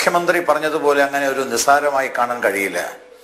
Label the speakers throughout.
Speaker 1: മുഖ്യമന്ത്രി പറഞ്ഞതുപോലെ അങ്ങനെ ഒരു നിസ്സാരമായി കാണാൻ കഴിയില്ല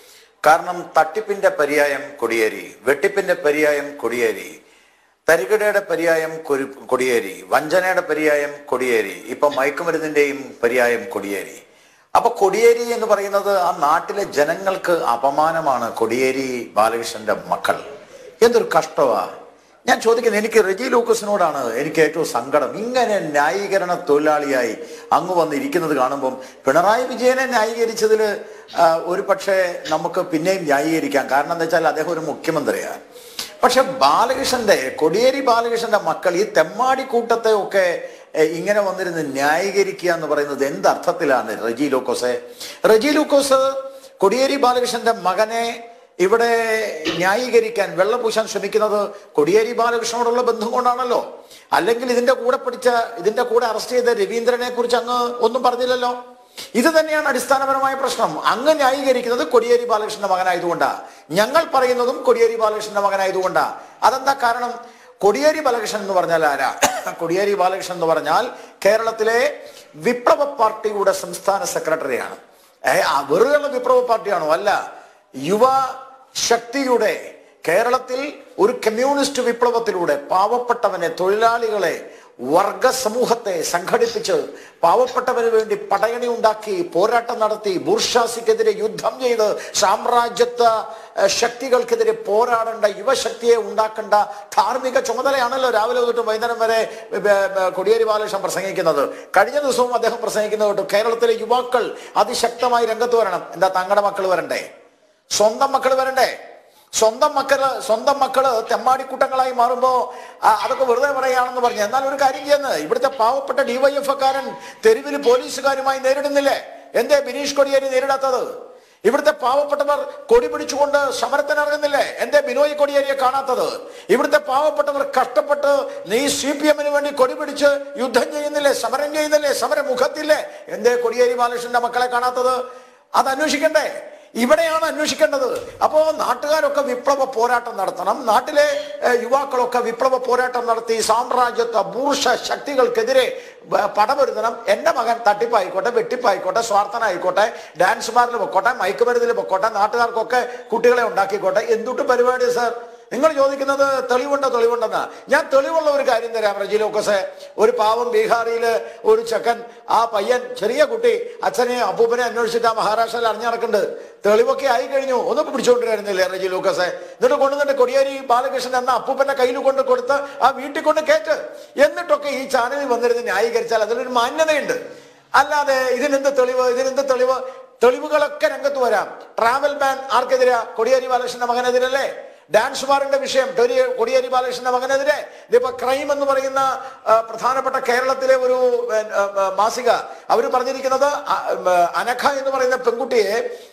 Speaker 1: കാരണം തട്ടിപ്പിന്റെ പര്യായം കൊടിയേരി വെട്ടിപ്പിന്റെ പര്യായം കൊടിയേരി തരികിടയുടെ പര്യായം കൊരു- കൊടിയേരി വഞ്ചനയുടെ പര്യായം കൊടിയേരി ഇപ്പൊ മയക്കുമരുന്നിന്റെയും പര്യായം കൊടിയേരി അപ്പൊ കൊടിയേരി എന്ന് പറയുന്നത് ആ നാട്ടിലെ ജനങ്ങൾക്ക് അപമാനമാണ് കൊടിയേരി ബാലകൃഷ്ണന്റെ മക്കൾ എന്തൊരു കഷ്ടമാ ഞാൻ ചോദിക്കുന്നത് എനിക്ക് റെജി ലൂക്കസിനോടാണ് എനിക്ക് ഏറ്റവും സങ്കടം ഇങ്ങനെ ന്യായീകരണ തൊഴിലാളിയായി അങ്ങ് വന്നിരിക്കുന്നത് കാണുമ്പം പിണറായി വിജയനെ ന്യായീകരിച്ചതിൽ ഒരു പക്ഷേ നമുക്ക് പിന്നെയും ന്യായീകരിക്കാം കാരണം എന്താ വെച്ചാൽ അദ്ദേഹം ഒരു മുഖ്യമന്ത്രിയാണ് പക്ഷെ ബാലകൃഷ്ണന്റെ കൊടിയേരി ബാലകൃഷ്ണന്റെ മക്കൾ ഈ തെമ്മാടി കൂട്ടത്തെ ഒക്കെ എ, ഇങ്ങനെ വന്നിരുന്ന് ന്യായീകരിക്കുക എന്ന് പറയുന്നത് എന്തർത്ഥത്തിലാണ് റെജി ലൂക്കോസെ റെജി ലൂക്കോസ് കൊടിയേരി ബാലകൃഷ്ണന്റെ മകനെ ഇവിടെ ന്യായീകരിക്കാൻ വെള്ളം പൂശാൻ ശ്രമിക്കുന്നത് കൊടിയേരി ബാലകൃഷ്ണനോടുള്ള ബന്ധം കൊണ്ടാണല്ലോ അല്ലെങ്കിൽ ഇതിന്റെ കൂടെ പിടിച്ച ഇതിന്റെ കൂടെ അറസ്റ്റ് ചെയ്ത രവീന്ദ്രനെ കുറിച്ച് അങ്ങ് ഒന്നും പറഞ്ഞില്ലല്ലോ ഇത് തന്നെയാണ് അടിസ്ഥാനപരമായ പ്രശ്നം അങ്ങ് ന്യായീകരിക്കുന്നത് കൊടിയേരി ബാലകൃഷ്ണന്റെ മകനായതുകൊണ്ടാ ഞങ്ങൾ പറയുന്നതും കൊടിയേരി ബാലകൃഷ്ണന്റെ മകനായതുകൊണ്ടാ അതെന്താ കാരണം കൊടിയേരി ബാലകൃഷ്ണൻ എന്ന് പറഞ്ഞാൽ ആരാ കൊടിയേരി ബാലകൃഷ്ണൻ എന്ന് പറഞ്ഞാൽ കേരളത്തിലെ വിപ്ലവ പാർട്ടിയുടെ സംസ്ഥാന സെക്രട്ടറിയാണ് ഏ ആ വെറുതെയുള്ള വിപ്ലവ പാർട്ടിയാണോ അല്ല യുവ ശക്തിയുടെ കേരളത്തിൽ ഒരു കമ്മ്യൂണിസ്റ്റ് വിപ്ലവത്തിലൂടെ പാവപ്പെട്ടവനെ തൊഴിലാളികളെ വർഗ സമൂഹത്തെ സംഘടിപ്പിച്ച് പാവപ്പെട്ടവന് വേണ്ടി പടയണി ഉണ്ടാക്കി പോരാട്ടം നടത്തി ബൂർഷാസിക്കെതിരെ യുദ്ധം ചെയ്ത് സാമ്രാജ്യത്വ ഏഹ്, ശക്തികൾക്കെതിരെ പോരാടേണ്ട യുവശക്തിയെ ഉണ്ടാക്കേണ്ട ധാർമ്മിക ചുമതലയാണല്ലോ രാവിലെ തൊട്ട് വൈകുന്നേരം വരെ ഏ, ഏ, കൊടിയേരി ബാലകൃഷ്ണൻ പ്രസംഗിക്കുന്നത് കഴിഞ്ഞ ദിവസവും അദ്ദേഹം പ്രസംഗിക്കുന്നത് കേട്ടു കേരളത്തിലെ യുവാക്കൾ അതിശക്തമായി രംഗത്ത് വരണം എന്താ തങ്ങളുടെ മക്കൾ വരണ്ടേ സ്വന്തം മക്കൾ വരണ്ടേ സ്വന്തം മക്കള് സ്വന്തം മക്കള് തെമ്മാടിക്കൂട്ടങ്ങളായി മാറുമ്പോ ആ, അതൊക്കെ വെറുതെ പറയുകയാണെന്ന് പറഞ്ഞു എന്നാൽ ഒരു കാര്യം ചെയ്യുന്നത് ഇവിടുത്തെ പാവപ്പെട്ട ഡിവൈഎഫ്കാരൻ തെരുവിൽ പോലീസുകാരുമായി നേരിടുന്നില്ലേ എന്തേ ബിനീഷ് കൊടിയേരി നേരിടാത്തത് ഇവിടുത്തെ പാവപ്പെട്ടവർ കൊടി പിടിച്ചുകൊണ്ട് സമരത്തിനിറങ്ങുന്നില്ലേ എന്തേ ബിനോയ് കൊടിയേരിയെ കാണാത്തത് ഇവിടുത്തെ പാവപ്പെട്ടവർ കഷ്ടപ്പെട്ട് നീ സി പി എമ്മിന് വേണ്ടി കൊടി പിടിച്ച് യുദ്ധം ചെയ്യുന്നില്ലേ സമരം ചെയ്യുന്നില്ലേ സമരമുഖത്തില്ലേ എന്തേ കൊടിയേരി ബാലകൃഷ്ണന്റെ മക്കളെ കാണാത്തത് അത് അന്വേഷിക്കണ്ടേ ഇവിടെയാണ് അന്വേഷിക്കേണ്ടത് അപ്പോ നാട്ടുകാരൊക്കെ വിപ്ലവ പോരാട്ടം നടത്തണം നാട്ടിലെ ഏഹ്, യുവാക്കളൊക്കെ വിപ്ലവ പോരാട്ടം നടത്തി സാമ്രാജ്യത്വ ബൂർഷ ശക്തികൾക്കെതിരെ ബ- പടപൊരുത്തണം എന്റെ മകൻ തട്ടിപ്പായിക്കോട്ടെ വെട്ടിപ്പായിക്കോട്ടെ സ്വാർത്ഥനായിക്കോട്ടെ ഡാൻസ് ബാറിൽ പൊക്കോട്ടെ മയക്കുമരുന്നിൽ പൊക്കോട്ടെ നാട്ടുകാർക്കൊക്കെ കുട്ടികളെ ഉണ്ടാക്കിക്കോട്ടെ എന്തുട്ട് പരിപാടി സാർ നിങ്ങൾ ചോദിക്കുന്നത് തെളിവുണ്ടോ തെളിവുണ്ടെന്ന് ഞാൻ തെളിവുള്ള ഒരു കാര്യം തരാം റജി ലോക്കസെ ഒരു പാവം ബീഹാറിയില് ഒരു ചെക്കൻ ആ പയ്യൻ ചെറിയ കുട്ടി അച്ഛനെ അപ്പൂപ്പനെ അന്വേഷിച്ചിട്ട് ആ മഹാരാഷ്ട്രയിൽ അറിഞ്ഞിറക്കുന്നുണ്ട് തെളിവൊക്കെ ആയി കഴിഞ്ഞു ഒന്ന് പിടിച്ചുകൊണ്ടിരുന്നില്ലേ റജി ലൂക്കസെ എന്നിട്ട് കൊണ്ടുവന്നിട്ട് കൊടിയേരി ബാലകൃഷ്ണൻ എന്ന അപ്പൂപ്പന്റെ കയ്യിൽ കൊണ്ട് കൊടുത്ത് ആ വീട്ടിൽ കൊണ്ട് കേറ്റ് എന്നിട്ടൊക്കെ ഈ ചാനലിൽ വന്നിരുന്ന് ന്യായീകരിച്ചാൽ അതിലൊരു മാന്യതയുണ്ട് അല്ലാതെ ഇതിനെന്ത് തെളിവ് ഇതിനെന്ത് തെളിവ് തെളിവുകളൊക്കെ രംഗത്ത് വരാം ട്രാവൽ ബാൻ ആർക്കെതിരാ കൊടിയേരി ബാലകൃഷ്ണന്റെ മകനെതിരല്ലേ ഡാൻസ് ബാറിന്റെ വിഷയം ടൊരി- കൊടിയേരി ബാലകൃഷ്ണന്റെ മകനെതിരെ ഇതിപ്പോ ക്രൈം എന്ന് പറയുന്ന ആ, പ്രധാനപ്പെട്ട കേരളത്തിലെ ഒരു ഏ, ആ, മാസിക അവർ പറഞ്ഞിരിക്കുന്നത് അ- ഉം, അനഘ എന്ന് പറയുന്ന പെൺകുട്ടിയെ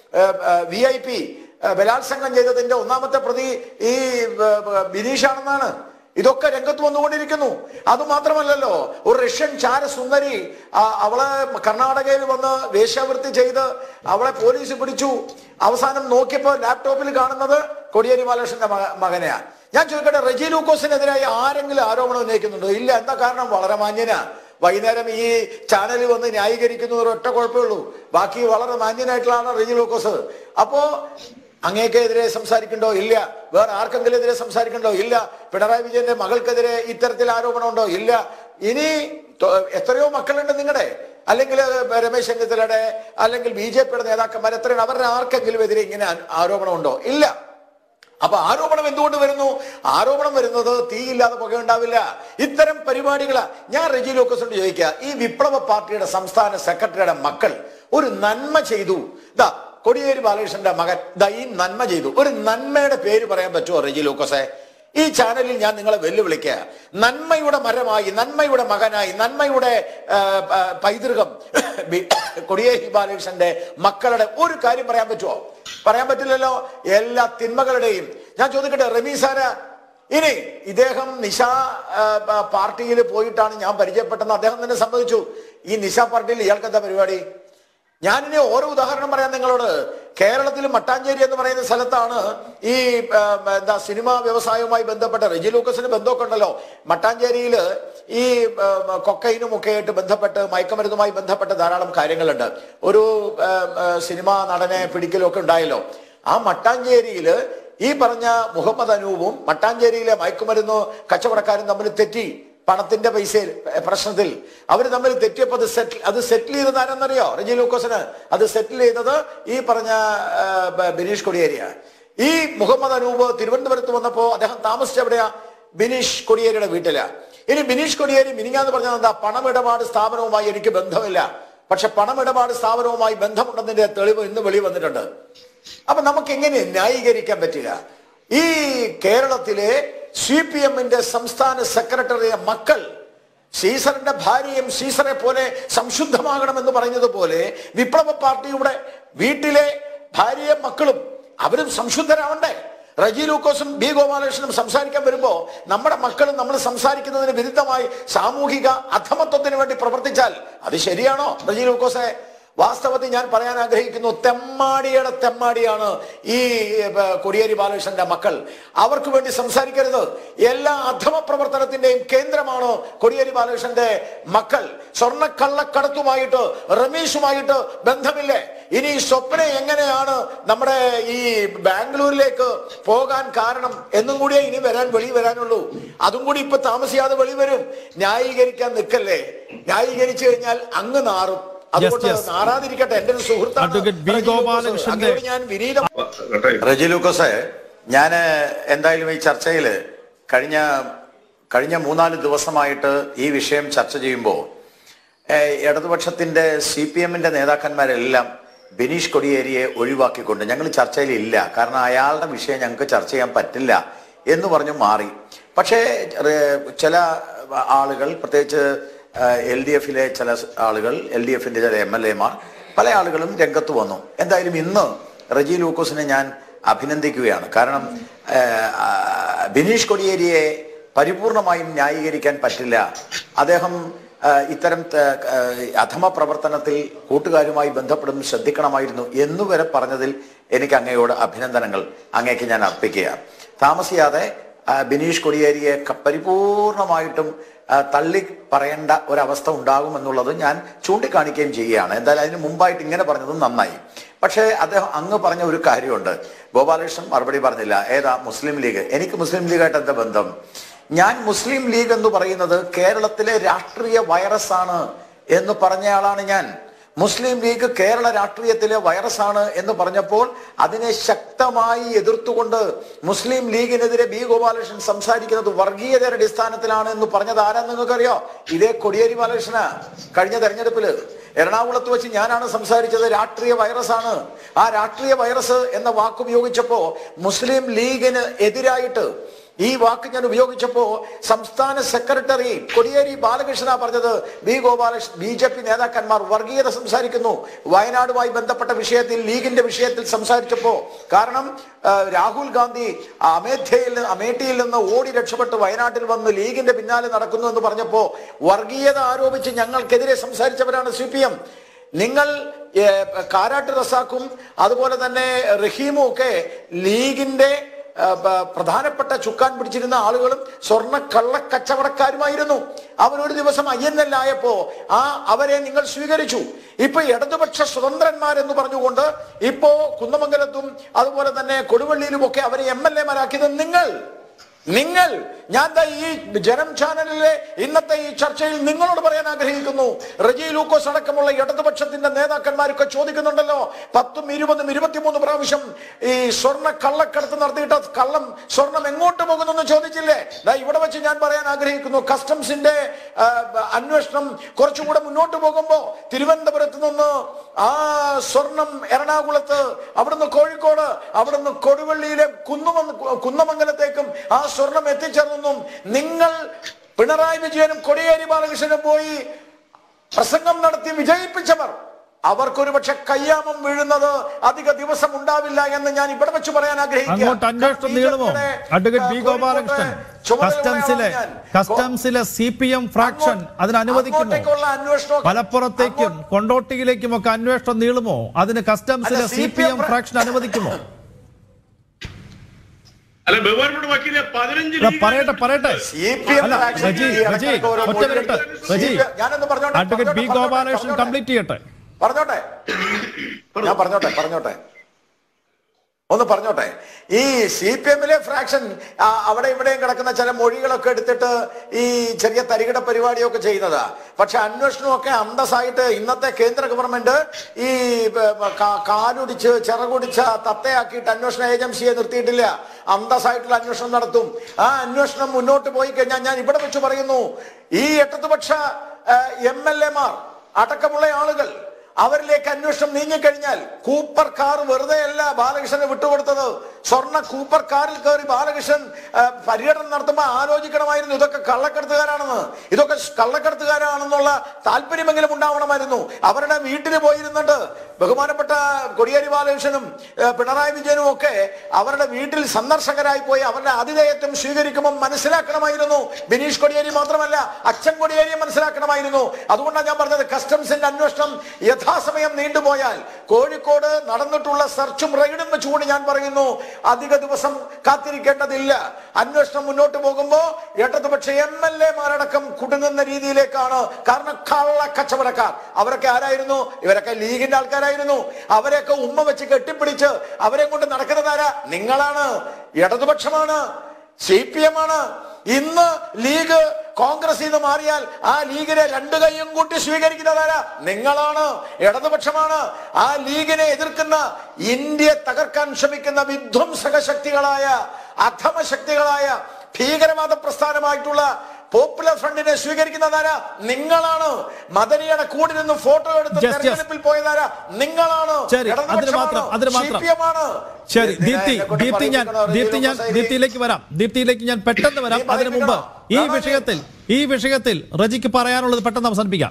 Speaker 1: വി ഐ പി ബലാത്സംഗം ചെയ്തതിന്റെ ഒന്നാമത്തെ പ്രതി ഈ ഏ, ബിനീഷാണെന്നാണ് ഇതൊക്കെ രംഗത്ത് വന്നുകൊണ്ടിരിക്കുന്നു അത് മാത്രമല്ലല്ലോ ഒരു റഷ്യൻ ചാരസുന്ദരി ആ, അവളെ കർണാടകയിൽ വന്ന് വേശ്യാവൃത്തി ചെയ്ത് അവളെ പോലീസ് പിടിച്ചു അവസാനം നോക്കിയപ്പോൾ ലാപ്ടോപ്പിൽ കാണുന്നത് കൊടിയേരി ബാലകൃഷ്ണന്റെ മക മകനെയാ ഞാൻ ചോദിക്കട്ടെ റെജി ലൂക്കോസിനെതിരായി ആരെങ്കിലും ആരോപണം ഉന്നയിക്കുന്നുണ്ടോ ഇല്ല എന്താ കാരണം വളരെ മാന്യനാ വൈകുന്നേരം ഈ ചാനലിൽ വന്ന് ന്യായീകരിക്കുന്ന ഒരു ഒറ്റ കുഴപ്പമേ ഉള്ളൂ ബാക്കി വളരെ മാന്യനായിട്ടുള്ളതാണ് റെജി ലൂക്കോസ് അപ്പോ അങ്ങേക്കെതിരെ സംസാരിക്കണ്ടോ ഇല്ല വേറെ ആർക്കെങ്കിലും എതിരെ സംസാരിക്കണ്ടോ ഇല്ല പിണറായി വിജയന്റെ മകൾക്കെതിരെ ഇത്തരത്തിൽ ആരോപണമുണ്ടോ ഇല്ല ഇനി തൊ- എത്രയോ മക്കളുണ്ട് നിങ്ങളുടെ അല്ലെങ്കിൽ രമേശ് ചെന്നിത്തലയുടെ അല്ലെങ്കിൽ ബി ജെ പിയുടെ നേതാക്കന്മാർ എത്രയാണ് അവരുടെ ആർക്കെങ്കിലും എതിരെ ഇങ്ങനെ ആ- ആരോപണമുണ്ടോ ഇല്ല അപ്പൊ ആരോപണം എന്തുകൊണ്ട് വരുന്നു ആരോപണം വരുന്നത് തീയില്ലാതെ പുക ഉണ്ടാവില്ല ഇത്തരം പരിപാടികളാ ഞാൻ റെജി ലോക്കസിനോട് ചോദിക്കുക ഈ വിപ്ലവ പാർട്ടിയുടെ സംസ്ഥാന സെക്രട്ടറിയുടെ മക്കൾ ഒരു നന്മ ചെയ്തു ദാ കൊടിയേരി ബാലകൃഷ്ണന്റെ മകൻ ദാ ഈ നന്മ ചെയ്തു ഒരു നന്മയുടെ പേര് പറയാൻ പറ്റുമോ റെജി ലൂക്കോസെ ഈ ചാനലിൽ ഞാൻ നിങ്ങളെ വെല്ലുവിളിക്കുക നന്മയുടെ മരമായി നന്മയുടെ മകനായി നന്മയുടെ ആ, ആ, പൈതൃകം ബി- കൊടിയേരി ബാലകൃഷ്ണന്റെ മക്കളുടെ ഒരു കാര്യം പറയാൻ പറ്റുമോ പറയാൻ പറ്റില്ലല്ലോ എല്ലാ തിന്മകളുടെയും ഞാൻ ചോദിക്കട്ടെ റമീസാര ഇനി ഇദ്ദേഹം നിശ പാർട്ടിയിൽ പോയിട്ടാണ് ഞാൻ പരിചയപ്പെട്ടെന്ന് അദ്ദേഹം തന്നെ സമ്മതിച്ചു ഈ നിശ പാർട്ടിയിൽ ഇയാൾക്ക് എന്താ പരിപാടി ഞാനിനി ഓരോ ഉദാഹരണം പറയാം നിങ്ങളോട്
Speaker 2: കേരളത്തിൽ മട്ടാഞ്ചേരി എന്ന് പറയുന്ന സ്ഥലത്താണ് ഈ ആ, എന്താ സിനിമാ വ്യവസായവുമായി ബന്ധപ്പെട്ട റെജി ലൂക്കസിന് ബന്ധമൊക്കെ ഉണ്ടല്ലോ മട്ടാഞ്ചേരിയിൽ ഈ ആ, കൊക്കൈനും ഒക്കെ ആയിട്ട് ബന്ധപ്പെട്ട് മയക്കുമരുന്നുമായി ബന്ധപ്പെട്ട ധാരാളം കാര്യങ്ങളുണ്ട് ഒരു ആ, ആ, സിനിമാ നടനെ പിടിക്കലൊക്കെ ഉണ്ടായല്ലോ ആ മട്ടാഞ്ചേരിയിൽ ഈ പറഞ്ഞ മുഹമ്മദ് അനൂപും മട്ടാഞ്ചേരിയിലെ മയക്കുമരുന്ന് കച്ചവടക്കാരും തമ്മിൽ തെറ്റി പണത്തിന്റെ പൈസയിൽ എ, പ്രശ്നത്തിൽ അവർ തമ്മിൽ തെറ്റിയപ്പോൾ അത് സെറ്റിൽ അത് സെറ്റിൽ ചെയ്തത് ആരെന്നറിയോ റജി ലൂക്കോസിന് അത് സെറ്റിൽ ചെയ്തത് ഈ പറഞ്ഞ ആ, ബ- ബിനീഷ് കൊടിയേരിയ ഈ മുഹമ്മദ് അനൂപ് തിരുവനന്തപുരത്ത് വന്നപ്പോ അദ്ദേഹം താമസിച്ച എവിടെയാ ബിനീഷ് കൊടിയേരിയുടെ വീട്ടിലാ ഇനി ബിനീഷ് കൊടിയേരി മിനിങ്ങാന്ന് പറഞ്ഞത് എന്താ പണമിടപാട് സ്ഥാപനവുമായി എനിക്ക് ബന്ധമില്ല പക്ഷെ പണമിടപാട് സ്ഥാപനവുമായി ബന്ധമുണ്ടെന്നതിന്റെ തെളിവ് ഇന്ന് വെളി വന്നിട്ടുണ്ട് അപ്പൊ നമുക്ക് എങ്ങനെ ന്യായീകരിക്കാൻ പറ്റുക ഈ കേരളത്തിലെ സി പി എമ്മിന്റെ സംസ്ഥാന സെക്രട്ടറിയെ മക്കൾ സീസറിന്റെ ഭാര്യയും സീസറെ പോലെ സംശുദ്ധമാകണമെന്ന് പറഞ്ഞതുപോലെ വിപ്ലവ പാർട്ടിയുടെ വീട്ടിലെ ഭാര്യയും മക്കളും അവരും സംശുദ്ധരാവണ്ടേ റജി ലൂക്കോസും ബി ഗോപാലകൃഷ്ണനും സംസാരിക്കാൻ വരുമ്പോ നമ്മുടെ മക്കളും നമ്മൾ സംസാരിക്കുന്നതിന് വിരുദ്ധമായി സാമൂഹിക അധമത്വത്തിന് വേണ്ടി പ്രവർത്തിച്ചാൽ അത് ശരിയാണോ റജി ലൂക്കോസെ വാസ്തവത്തിൽ ഞാൻ പറയാൻ ആഗ്രഹിക്കുന്നു തെമ്മാടിയുടെ തെമ്മാടിയാണ് ഈ ഏ, കോടിയേരി ബാലകൃഷ്ണന്റെ മക്കൾ അവർക്ക് വേണ്ടി സംസാരിക്കരുത് എല്ലാ അധമ പ്രവർത്തനത്തിന്റെയും കേന്ദ്രമാണ് കോടിയേരി ബാലകൃഷ്ണന്റെ മക്കൾ സ്വർണ്ണക്കള്ളക്കടത്തുമായിട്ട് റമീഷുമായിട്ട് ബന്ധമില്ലേ ഇനി ഈ സ്വപ്ന എങ്ങനെയാണ് നമ്മുടെ ഈ ബാംഗ്ലൂരിലേക്ക് പോകാൻ കാരണം എന്നും കൂടിയേ ഇനി വരാൻ വെളി വരാനുള്ളൂ അതും കൂടി ഇപ്പൊ താമസിയാതെ വെളി വരും ന്യായീകരിക്കാൻ നിൽക്കല്ലേ ന്യായീകരിച്ചു കഴിഞ്ഞാൽ അങ്ങ് നാറും അതുകൊണ്ട്
Speaker 3: yes.
Speaker 2: നാറാതിരിക്കട്ടെ എന്റെ ഒരു സുഹൃത്താണ്
Speaker 3: Advocate ബി.
Speaker 2: റജി ലൂക്കോസ്.
Speaker 3: ഗോപാലകൃഷ്ണന്റെ-
Speaker 2: അങ്ങയോട് ഞാൻ വിനീതം
Speaker 1: റജി ലൂക്കോസെ ഞാൻ എന്തായാലും ഈ ചർച്ചയിൽ കഴിഞ്ഞ കഴിഞ്ഞ മൂന്നാല് ദിവസമായിട്ട് ഈ വിഷയം ചർച്ച ചെയ്യുമ്പോൾ ഇടതുപക്ഷത്തിന്റെ സി പി എമ്മിന്റെ നേതാക്കന്മാരെല്ലാം ബിനീഷ് കൊടിയേരിയെ ഒഴിവാക്കിക്കൊണ്ട് ഞങ്ങൾ ചർച്ചയിൽ ഇല്ല കാരണം അയാളുടെ വിഷയം ഞങ്ങൾക്ക് ചർച്ച ചെയ്യാൻ പറ്റില്ല എന്ന് പറഞ്ഞു മാറി പക്ഷേ ഏഹ്, ചില ആളുകൾ പ്രത്യേകിച്ച് എൽ ഡി എഫിലെ ചില ആളുകൾ എൽ ഡി എഫിന്റെ ചില എം എൽ എമാർ പല ആളുകളും രംഗത്ത് വന്നു എന്തായാലും ഇന്ന് റജി ലൂക്കോസിനെ ഞാൻ അഭിനന്ദിക്കുകയാണ് കാരണം ഏഹ്, ആ, ബിനീഷ് കൊടിയേരിയെ പരിപൂർണമായും ന്യായീകരിക്കാൻ പറ്റില്ല അദ്ദേഹം ആ, ഇത്തരം ത- ആ, അധമ പ്രവർത്തനത്തിൽ കൂട്ടുകാരുമായി ബന്ധപ്പെടും ശ്രദ്ധിക്കണമായിരുന്നു എന്നുവരെ പറഞ്ഞതിൽ എനിക്ക് അങ്ങയോട് അഭിനന്ദനങ്ങൾ അങ്ങേക്ക് ഞാൻ അർപ്പിക്കുക താമസിയാതെ ആ, ബിനീഷ് കൊടിയേരിയെ ക- പരിപൂർണമായിട്ടും ആ, തള്ളി പറയേണ്ട ഒരവസ്ഥ ഉണ്ടാകുമെന്നുള്ളത് ഞാൻ ചൂണ്ടിക്കാണിക്കുകയും ചെയ്യുകയാണ് എന്തായാലും അതിന് മുമ്പായിട്ട് ഇങ്ങനെ പറഞ്ഞതും നന്നായി പക്ഷേ അദ്ദേഹം അങ്ങ് പറഞ്ഞ ഒരു കാര്യമുണ്ട് ഗോപാലകൃഷ്ണൻ മറുപടി പറഞ്ഞില്ല ഏതാ മുസ്ലിം ലീഗ് എനിക്ക് മുസ്ലിം ലീഗായിട്ട് എന്താ ബന്ധം ഞാൻ മുസ്ലിം ലീഗ് എന്ന് പറയുന്നത് കേരളത്തിലെ രാഷ്ട്രീയ വൈറസാണ് എന്ന് പറഞ്ഞയാളാണ് ഞാൻ മുസ്ലിം ലീഗ് കേരള രാഷ്ട്രീയത്തിലെ വൈറസാണ് എന്ന് പറഞ്ഞപ്പോൾ അതിനെ ശക്തമായി എതിർത്തുകൊണ്ട് മുസ്ലിം ലീഗിനെതിരെ ബി ഗോപാലകൃഷ്ണൻ സംസാരിക്കുന്നത് വർഗീയതയുടെ അടിസ്ഥാനത്തിലാണ് എന്ന് പറഞ്ഞത് ആരാന്ന് നിങ്ങൾക്കറിയോ ഇതേ കൊടിയേരി ബാലകൃഷ്ണ കഴിഞ്ഞ തെരഞ്ഞെടുപ്പില് എറണാകുളത്ത് വെച്ച് ഞാനാണ് സംസാരിച്ചത് രാഷ്ട്രീയ വൈറസാണ് ആ രാഷ്ട്രീയ വൈറസ് എന്ന വാക്ക് ഉപയോഗിച്ചപ്പോ മുസ്ലിം ലീഗിന് എതിരായിട്ട് ഈ വാക്ക് ഞാൻ ഉപയോഗിച്ചപ്പോ സംസ്ഥാന സെക്രട്ടറി കൊടിയേരി ബാലകൃഷ്ണ പറഞ്ഞത് B Gopalakrishnan B J P നേതാക്കന്മാർ വർഗീയത സംസാരിക്കുന്നു വയനാടുമായി ബന്ധപ്പെട്ട വിഷയത്തിൽ ലീഗിന്റെ വിഷയത്തിൽ സംസാരിച്ചപ്പോ കാരണം ആ, രാഹുൽ ഗാന്ധി അമേഠ്യയിൽ നിന്ന് അമേഠിയിൽ നിന്ന് ഓടി രക്ഷപ്പെട്ട് വയനാട്ടിൽ വന്ന് ലീഗിന്റെ പിന്നാലെ നടക്കുന്നു എന്ന് പറഞ്ഞപ്പോ വർഗീയത ആരോപിച്ച് ഞങ്ങൾക്കെതിരെ സംസാരിച്ചവരാണ് സി പി എം നിങ്ങൾ ഏ, കാരാട്ട് റസാക്കും അതുപോലെ തന്നെ റഹീമും ഒക്കെ ലീഗിന്റെ ആ, പ- പ്രധാനപ്പെട്ട ചുക്കാൻ പിടിച്ചിരുന്ന ആളുകളും സ്വർണ്ണ കള്ളക്കച്ചവടക്കാരുമായിരുന്നു അവരൊരു ദിവസം ഐ എൻ എൽ ആയപ്പോ ആ അവരെ നിങ്ങൾ സ്വീകരിച്ചു ഇപ്പൊ ഇടതുപക്ഷ സ്വതന്ത്രന്മാരെന്ന് പറഞ്ഞുകൊണ്ട് ഇപ്പോ കുന്നമംഗലത്തും അതുപോലെ തന്നെ കൊടുവള്ളിയിലും ഒക്കെ അവരെ എം എൽ എമാരാക്കിയത് നിങ്ങൾ നിങ്ങൾ ഞാൻ ദാ ഈ ജനം ചാനലിലെ ഇന്നത്തെ ഈ ചർച്ചയിൽ നിങ്ങളോട് പറയാൻ ആഗ്രഹിക്കുന്നു റജി ലൂക്കോസ് അടക്കമുള്ള ഇടതുപക്ഷത്തിന്റെ നേതാക്കന്മാരൊക്കെ ചോദിക്കുന്നുണ്ടല്ലോ പത്തും ഇരുപതും ഇരുപത്തിമൂന്ന് പ്രാവശ്യം ഈ സ്വർണ്ണ കള്ളക്കടത്ത് നടത്തിയിട്ട് കള്ളം സ്വർണം എങ്ങോട്ട് പോകുന്നു എന്ന് ചോദിച്ചില്ലേ ദാ ഇവിടെ വെച്ച് ഞാൻ പറയാൻ ആഗ്രഹിക്കുന്നു കസ്റ്റംസിന്റെ ആ, അന്വേഷണം കുറച്ചുകൂടെ മുന്നോട്ട് പോകുമ്പോ തിരുവനന്തപുരത്ത് നിന്ന് ആ സ്വർണം എറണാകുളത്ത് അവിടുന്ന് കോഴിക്കോട് അവിടുന്ന് കൊടുവള്ളിയിലെ കുന്നുമ കുന്നമംഗലത്തേക്കും ആ സ്വർണം എത്തിച്ചേർന്നെന്നും നിങ്ങൾ പിണറായി വിജയനും കൊടിയേരി ബാലകൃഷ്ണനും പോയി പ്രസംഗം നടത്തി വിജയിപ്പിച്ചവർ
Speaker 2: അവർക്കൊരു പക്ഷെ കയ്യാമം വീഴുന്നത് അധിക ദിവസം ഉണ്ടാവില്ല എന്ന് ഞാൻ ഇവിടെ വെച്ച് പറയാൻ ആഗ്രഹിക്കുകയാണ്.
Speaker 3: അങ്ങോട്ട് അന്വേഷണം
Speaker 2: കാരണം
Speaker 3: നീളുമോ
Speaker 2: ബി.ജെ.പിയുടെ,
Speaker 3: അഡ്വക്കേറ്റ് ബി
Speaker 2: ഏഹ്,
Speaker 3: ഗോപാലകൃഷ്ണൻ
Speaker 2: കോഴിക്കോട്ടെ ചുമതലയുള്ള
Speaker 3: കസ്റ്റംസിലെ
Speaker 2: ആളാണ് ഞാൻ.
Speaker 3: കസ്റ്റംസിലെ സി പി എം ഫ്രാക്ഷൻ അതിന് അനുവദിക്കുമോ
Speaker 2: അങ്ങോട്ടേക്കുള്ള അന്വേഷണം
Speaker 3: മലപ്പുറത്തേക്കും കൊണ്ടോട്ടിയിലേക്കും ഒക്കെ അന്വേഷണം നീളുമോ അതിന് കസ്റ്റംസിലെ
Speaker 2: അല്ല,
Speaker 3: C P M
Speaker 2: CPM
Speaker 3: fraction അനുവദിക്കുമോ
Speaker 4: അല്ല ബഹുമാനപ്പെട്ട വക്കീലെ പതിനഞ്ച്
Speaker 3: എടാ, പറയട്ടെ പറയട്ടെ
Speaker 2: CPM
Speaker 3: അല്ല
Speaker 2: fraction
Speaker 3: റജി
Speaker 2: ഈ
Speaker 3: റജി
Speaker 2: ഇടയ്ക്കൊക്കെ ഓരോ
Speaker 3: ഒറ്റ
Speaker 2: മൊഴി
Speaker 3: മിനിറ്റ്
Speaker 2: എടുത്ത്
Speaker 3: റജി
Speaker 2: CPM ഞാനൊന്ന് പറഞ്ഞോട്ടെ,
Speaker 3: അഡ്വക്കേറ്റ് ബി
Speaker 2: പറഞ്ഞോട്ടെ,
Speaker 3: ഗോപാലകൃഷ്ണൻ
Speaker 2: പറഞ്ഞോട്ടെ.
Speaker 3: കംപ്ലീറ്റ് ചെയ്യട്ടെ
Speaker 2: പറഞ്ഞോട്ടെ ഞാൻ പറഞ്ഞോട്ടെ പറഞ്ഞോട്ടെ ഒന്ന് പറഞ്ഞോട്ടെ ഈ സി പി എമ്മിലെ ഫ്രാക്ഷൻ ആ, അവിടെ ഇവിടെയും കിടക്കുന്ന ചില മൊഴികളൊക്കെ എടുത്തിട്ട് ഈ ചെറിയ തരികിട പരിപാടിയൊക്കെ ചെയ്യുന്നതാ പക്ഷെ അന്വേഷണമൊക്കെ അന്തസ്സായിട്ട് ഇന്നത്തെ കേന്ദ്ര ഗവൺമെന്റ് ഈ ബ- ബ- കാ- കാലുടിച്ച് ചിറകുടിച്ച തത്തയാക്കിയിട്ട് അന്വേഷണ ഏജൻസിയെ നിർത്തിയിട്ടില്ല അന്തസ്സായിട്ടുള്ള അന്വേഷണം നടത്തും ആ അന്വേഷണം മുന്നോട്ട് പോയി കഴിഞ്ഞാൽ ഞാൻ ഇവിടെ വെച്ച് പറയുന്നു ഈ എട്ടത്തുപക്ഷ എം എൽ എമാർ അടക്കമുള്ള ആളുകൾ അവരിലേക്ക് അന്വേഷണം നീങ്ങിക്കഴിഞ്ഞാൽ കൂപ്പർ കാർ വെറുതെ അല്ല ബാലകൃഷ്ണന് വിട്ടുകൊടുത്തത് സ്വർണ്ണ കൂപ്പർ കാറിൽ കയറി ബാലകൃഷ്ണൻ ആ, പര്യടനം നടത്തുമ്പോൾ ആലോചിക്കണമായിരുന്നു ഇതൊക്കെ കള്ളക്കടത്തുകാരാണെന്ന് ഇതൊക്കെ കള്ളക്കടത്തുകാരാണെന്നുള്ള താല്പര്യമെങ്കിലും ഉണ്ടാവണമായിരുന്നു അവരുടെ വീട്ടിൽ പോയിരുന്നിട്ട് ബഹുമാനപ്പെട്ട കൊടിയേരി ബാലകൃഷ്ണനും ഏ, പിണറായി വിജയനും ഒക്കെ അവരുടെ വീട്ടിൽ സന്ദർശകരായി പോയി അവരുടെ ആതിഥേയത്വം സ്വീകരിക്കുമ്പോൾ മനസ്സിലാക്കണമായിരുന്നു ബിനീഷ് കൊടിയേരി മാത്രമല്ല അച്ഛൻ കൊടിയേരിയെ മനസ്സിലാക്കണമായിരുന്നു അതുകൊണ്ടാണ് ഞാൻ പറഞ്ഞത് കസ്റ്റംസിന്റെ അന്വേഷണം യഥാസമയം നീണ്ടുപോയാൽ കോഴിക്കോട് നടന്നിട്ടുള്ള സെർച്ചും റെയ്ഡും വെച്ചുകൊണ്ട് ഞാൻ പറയുന്നു അധിക ദിവസം കാത്തിരിക്കേണ്ടതില്ല അന്വേഷണം മുന്നോട്ട് പോകുമ്പോ ഇടതുപക്ഷ എം എൽ എമാരടക്കം കുടുങ്ങുന്ന രീതിയിലേക്കാണ് കാരണം കള്ള കച്ചവടക്കാർ അവരൊക്കെ ആരായിരുന്നു ഇവരൊക്കെ ലീഗിന്റെ ആൾക്കാരായിരുന്നു അവരെയൊക്കെ ഉമ്മ വെച്ച് കെട്ടിപ്പിടിച്ച് അവരെ കൊണ്ട് നടക്കുന്നതാരാ നിങ്ങളാണ് ഇടതുപക്ഷമാണ് സി പി എം ആണ് ഇന്ന് ലീഗ് കോൺഗ്രസിൽ നിന്ന് മാറിയാൽ ആ ലീഗിനെ രണ്ടു കൈയും കൂട്ടി സ്വീകരിക്കുന്നതാരാ നിങ്ങളാണ് ഇടതുപക്ഷമാണ് ആ ലീഗിനെ എതിർക്കുന്ന ഇന്ത്യയെ തകർക്കാൻ ശ്രമിക്കുന്ന വിധ്വംസക ശക്തികളായ അധമ ശക്തികളായ ഭീകരവാദ പ്രസ്ഥാനമായിട്ടുള്ള പോപ്പുലർ ഫ്രണ്ടിനെ സ്വീകരിക്കുന്നതാരാ നിങ്ങളാണ് മദനിയുടെ കൂടെ നിന്ന് ഫോട്ടോ എടുത്ത്
Speaker 3: Yes, yes.
Speaker 2: തെരഞ്ഞെടുപ്പിൽ പോയതാരാ നിങ്ങളാണ്
Speaker 3: ശരി, അതിന് മാത്രം, അതിന് മാത്രം.
Speaker 2: CPM ആണ്.
Speaker 3: ശരി
Speaker 2: എന്തിനാ
Speaker 3: ദീപ്തി
Speaker 2: എന്നെക്കൊണ്ട്
Speaker 3: ദീപ്തി ഞാൻ
Speaker 2: പറയിപ്പിക്കണോ?
Speaker 3: ദീപ്തി ഞാൻ
Speaker 2: റജി
Speaker 3: ദീപ്തിയിലേക്ക് വരാം ദീപ്തിയിലേക്ക് ഞാൻ പെട്ടെന്ന് വരാം
Speaker 2: നീ
Speaker 3: അതിനു മുമ്പ് ഈ
Speaker 2: പറയിപ്പിക്കണോ?
Speaker 3: വിഷയത്തിൽ ഈ വിഷയത്തിൽ റജിക്ക് പറയാനുള്ളത് പെട്ടെന്ന് അവസാനിപ്പിക്കാം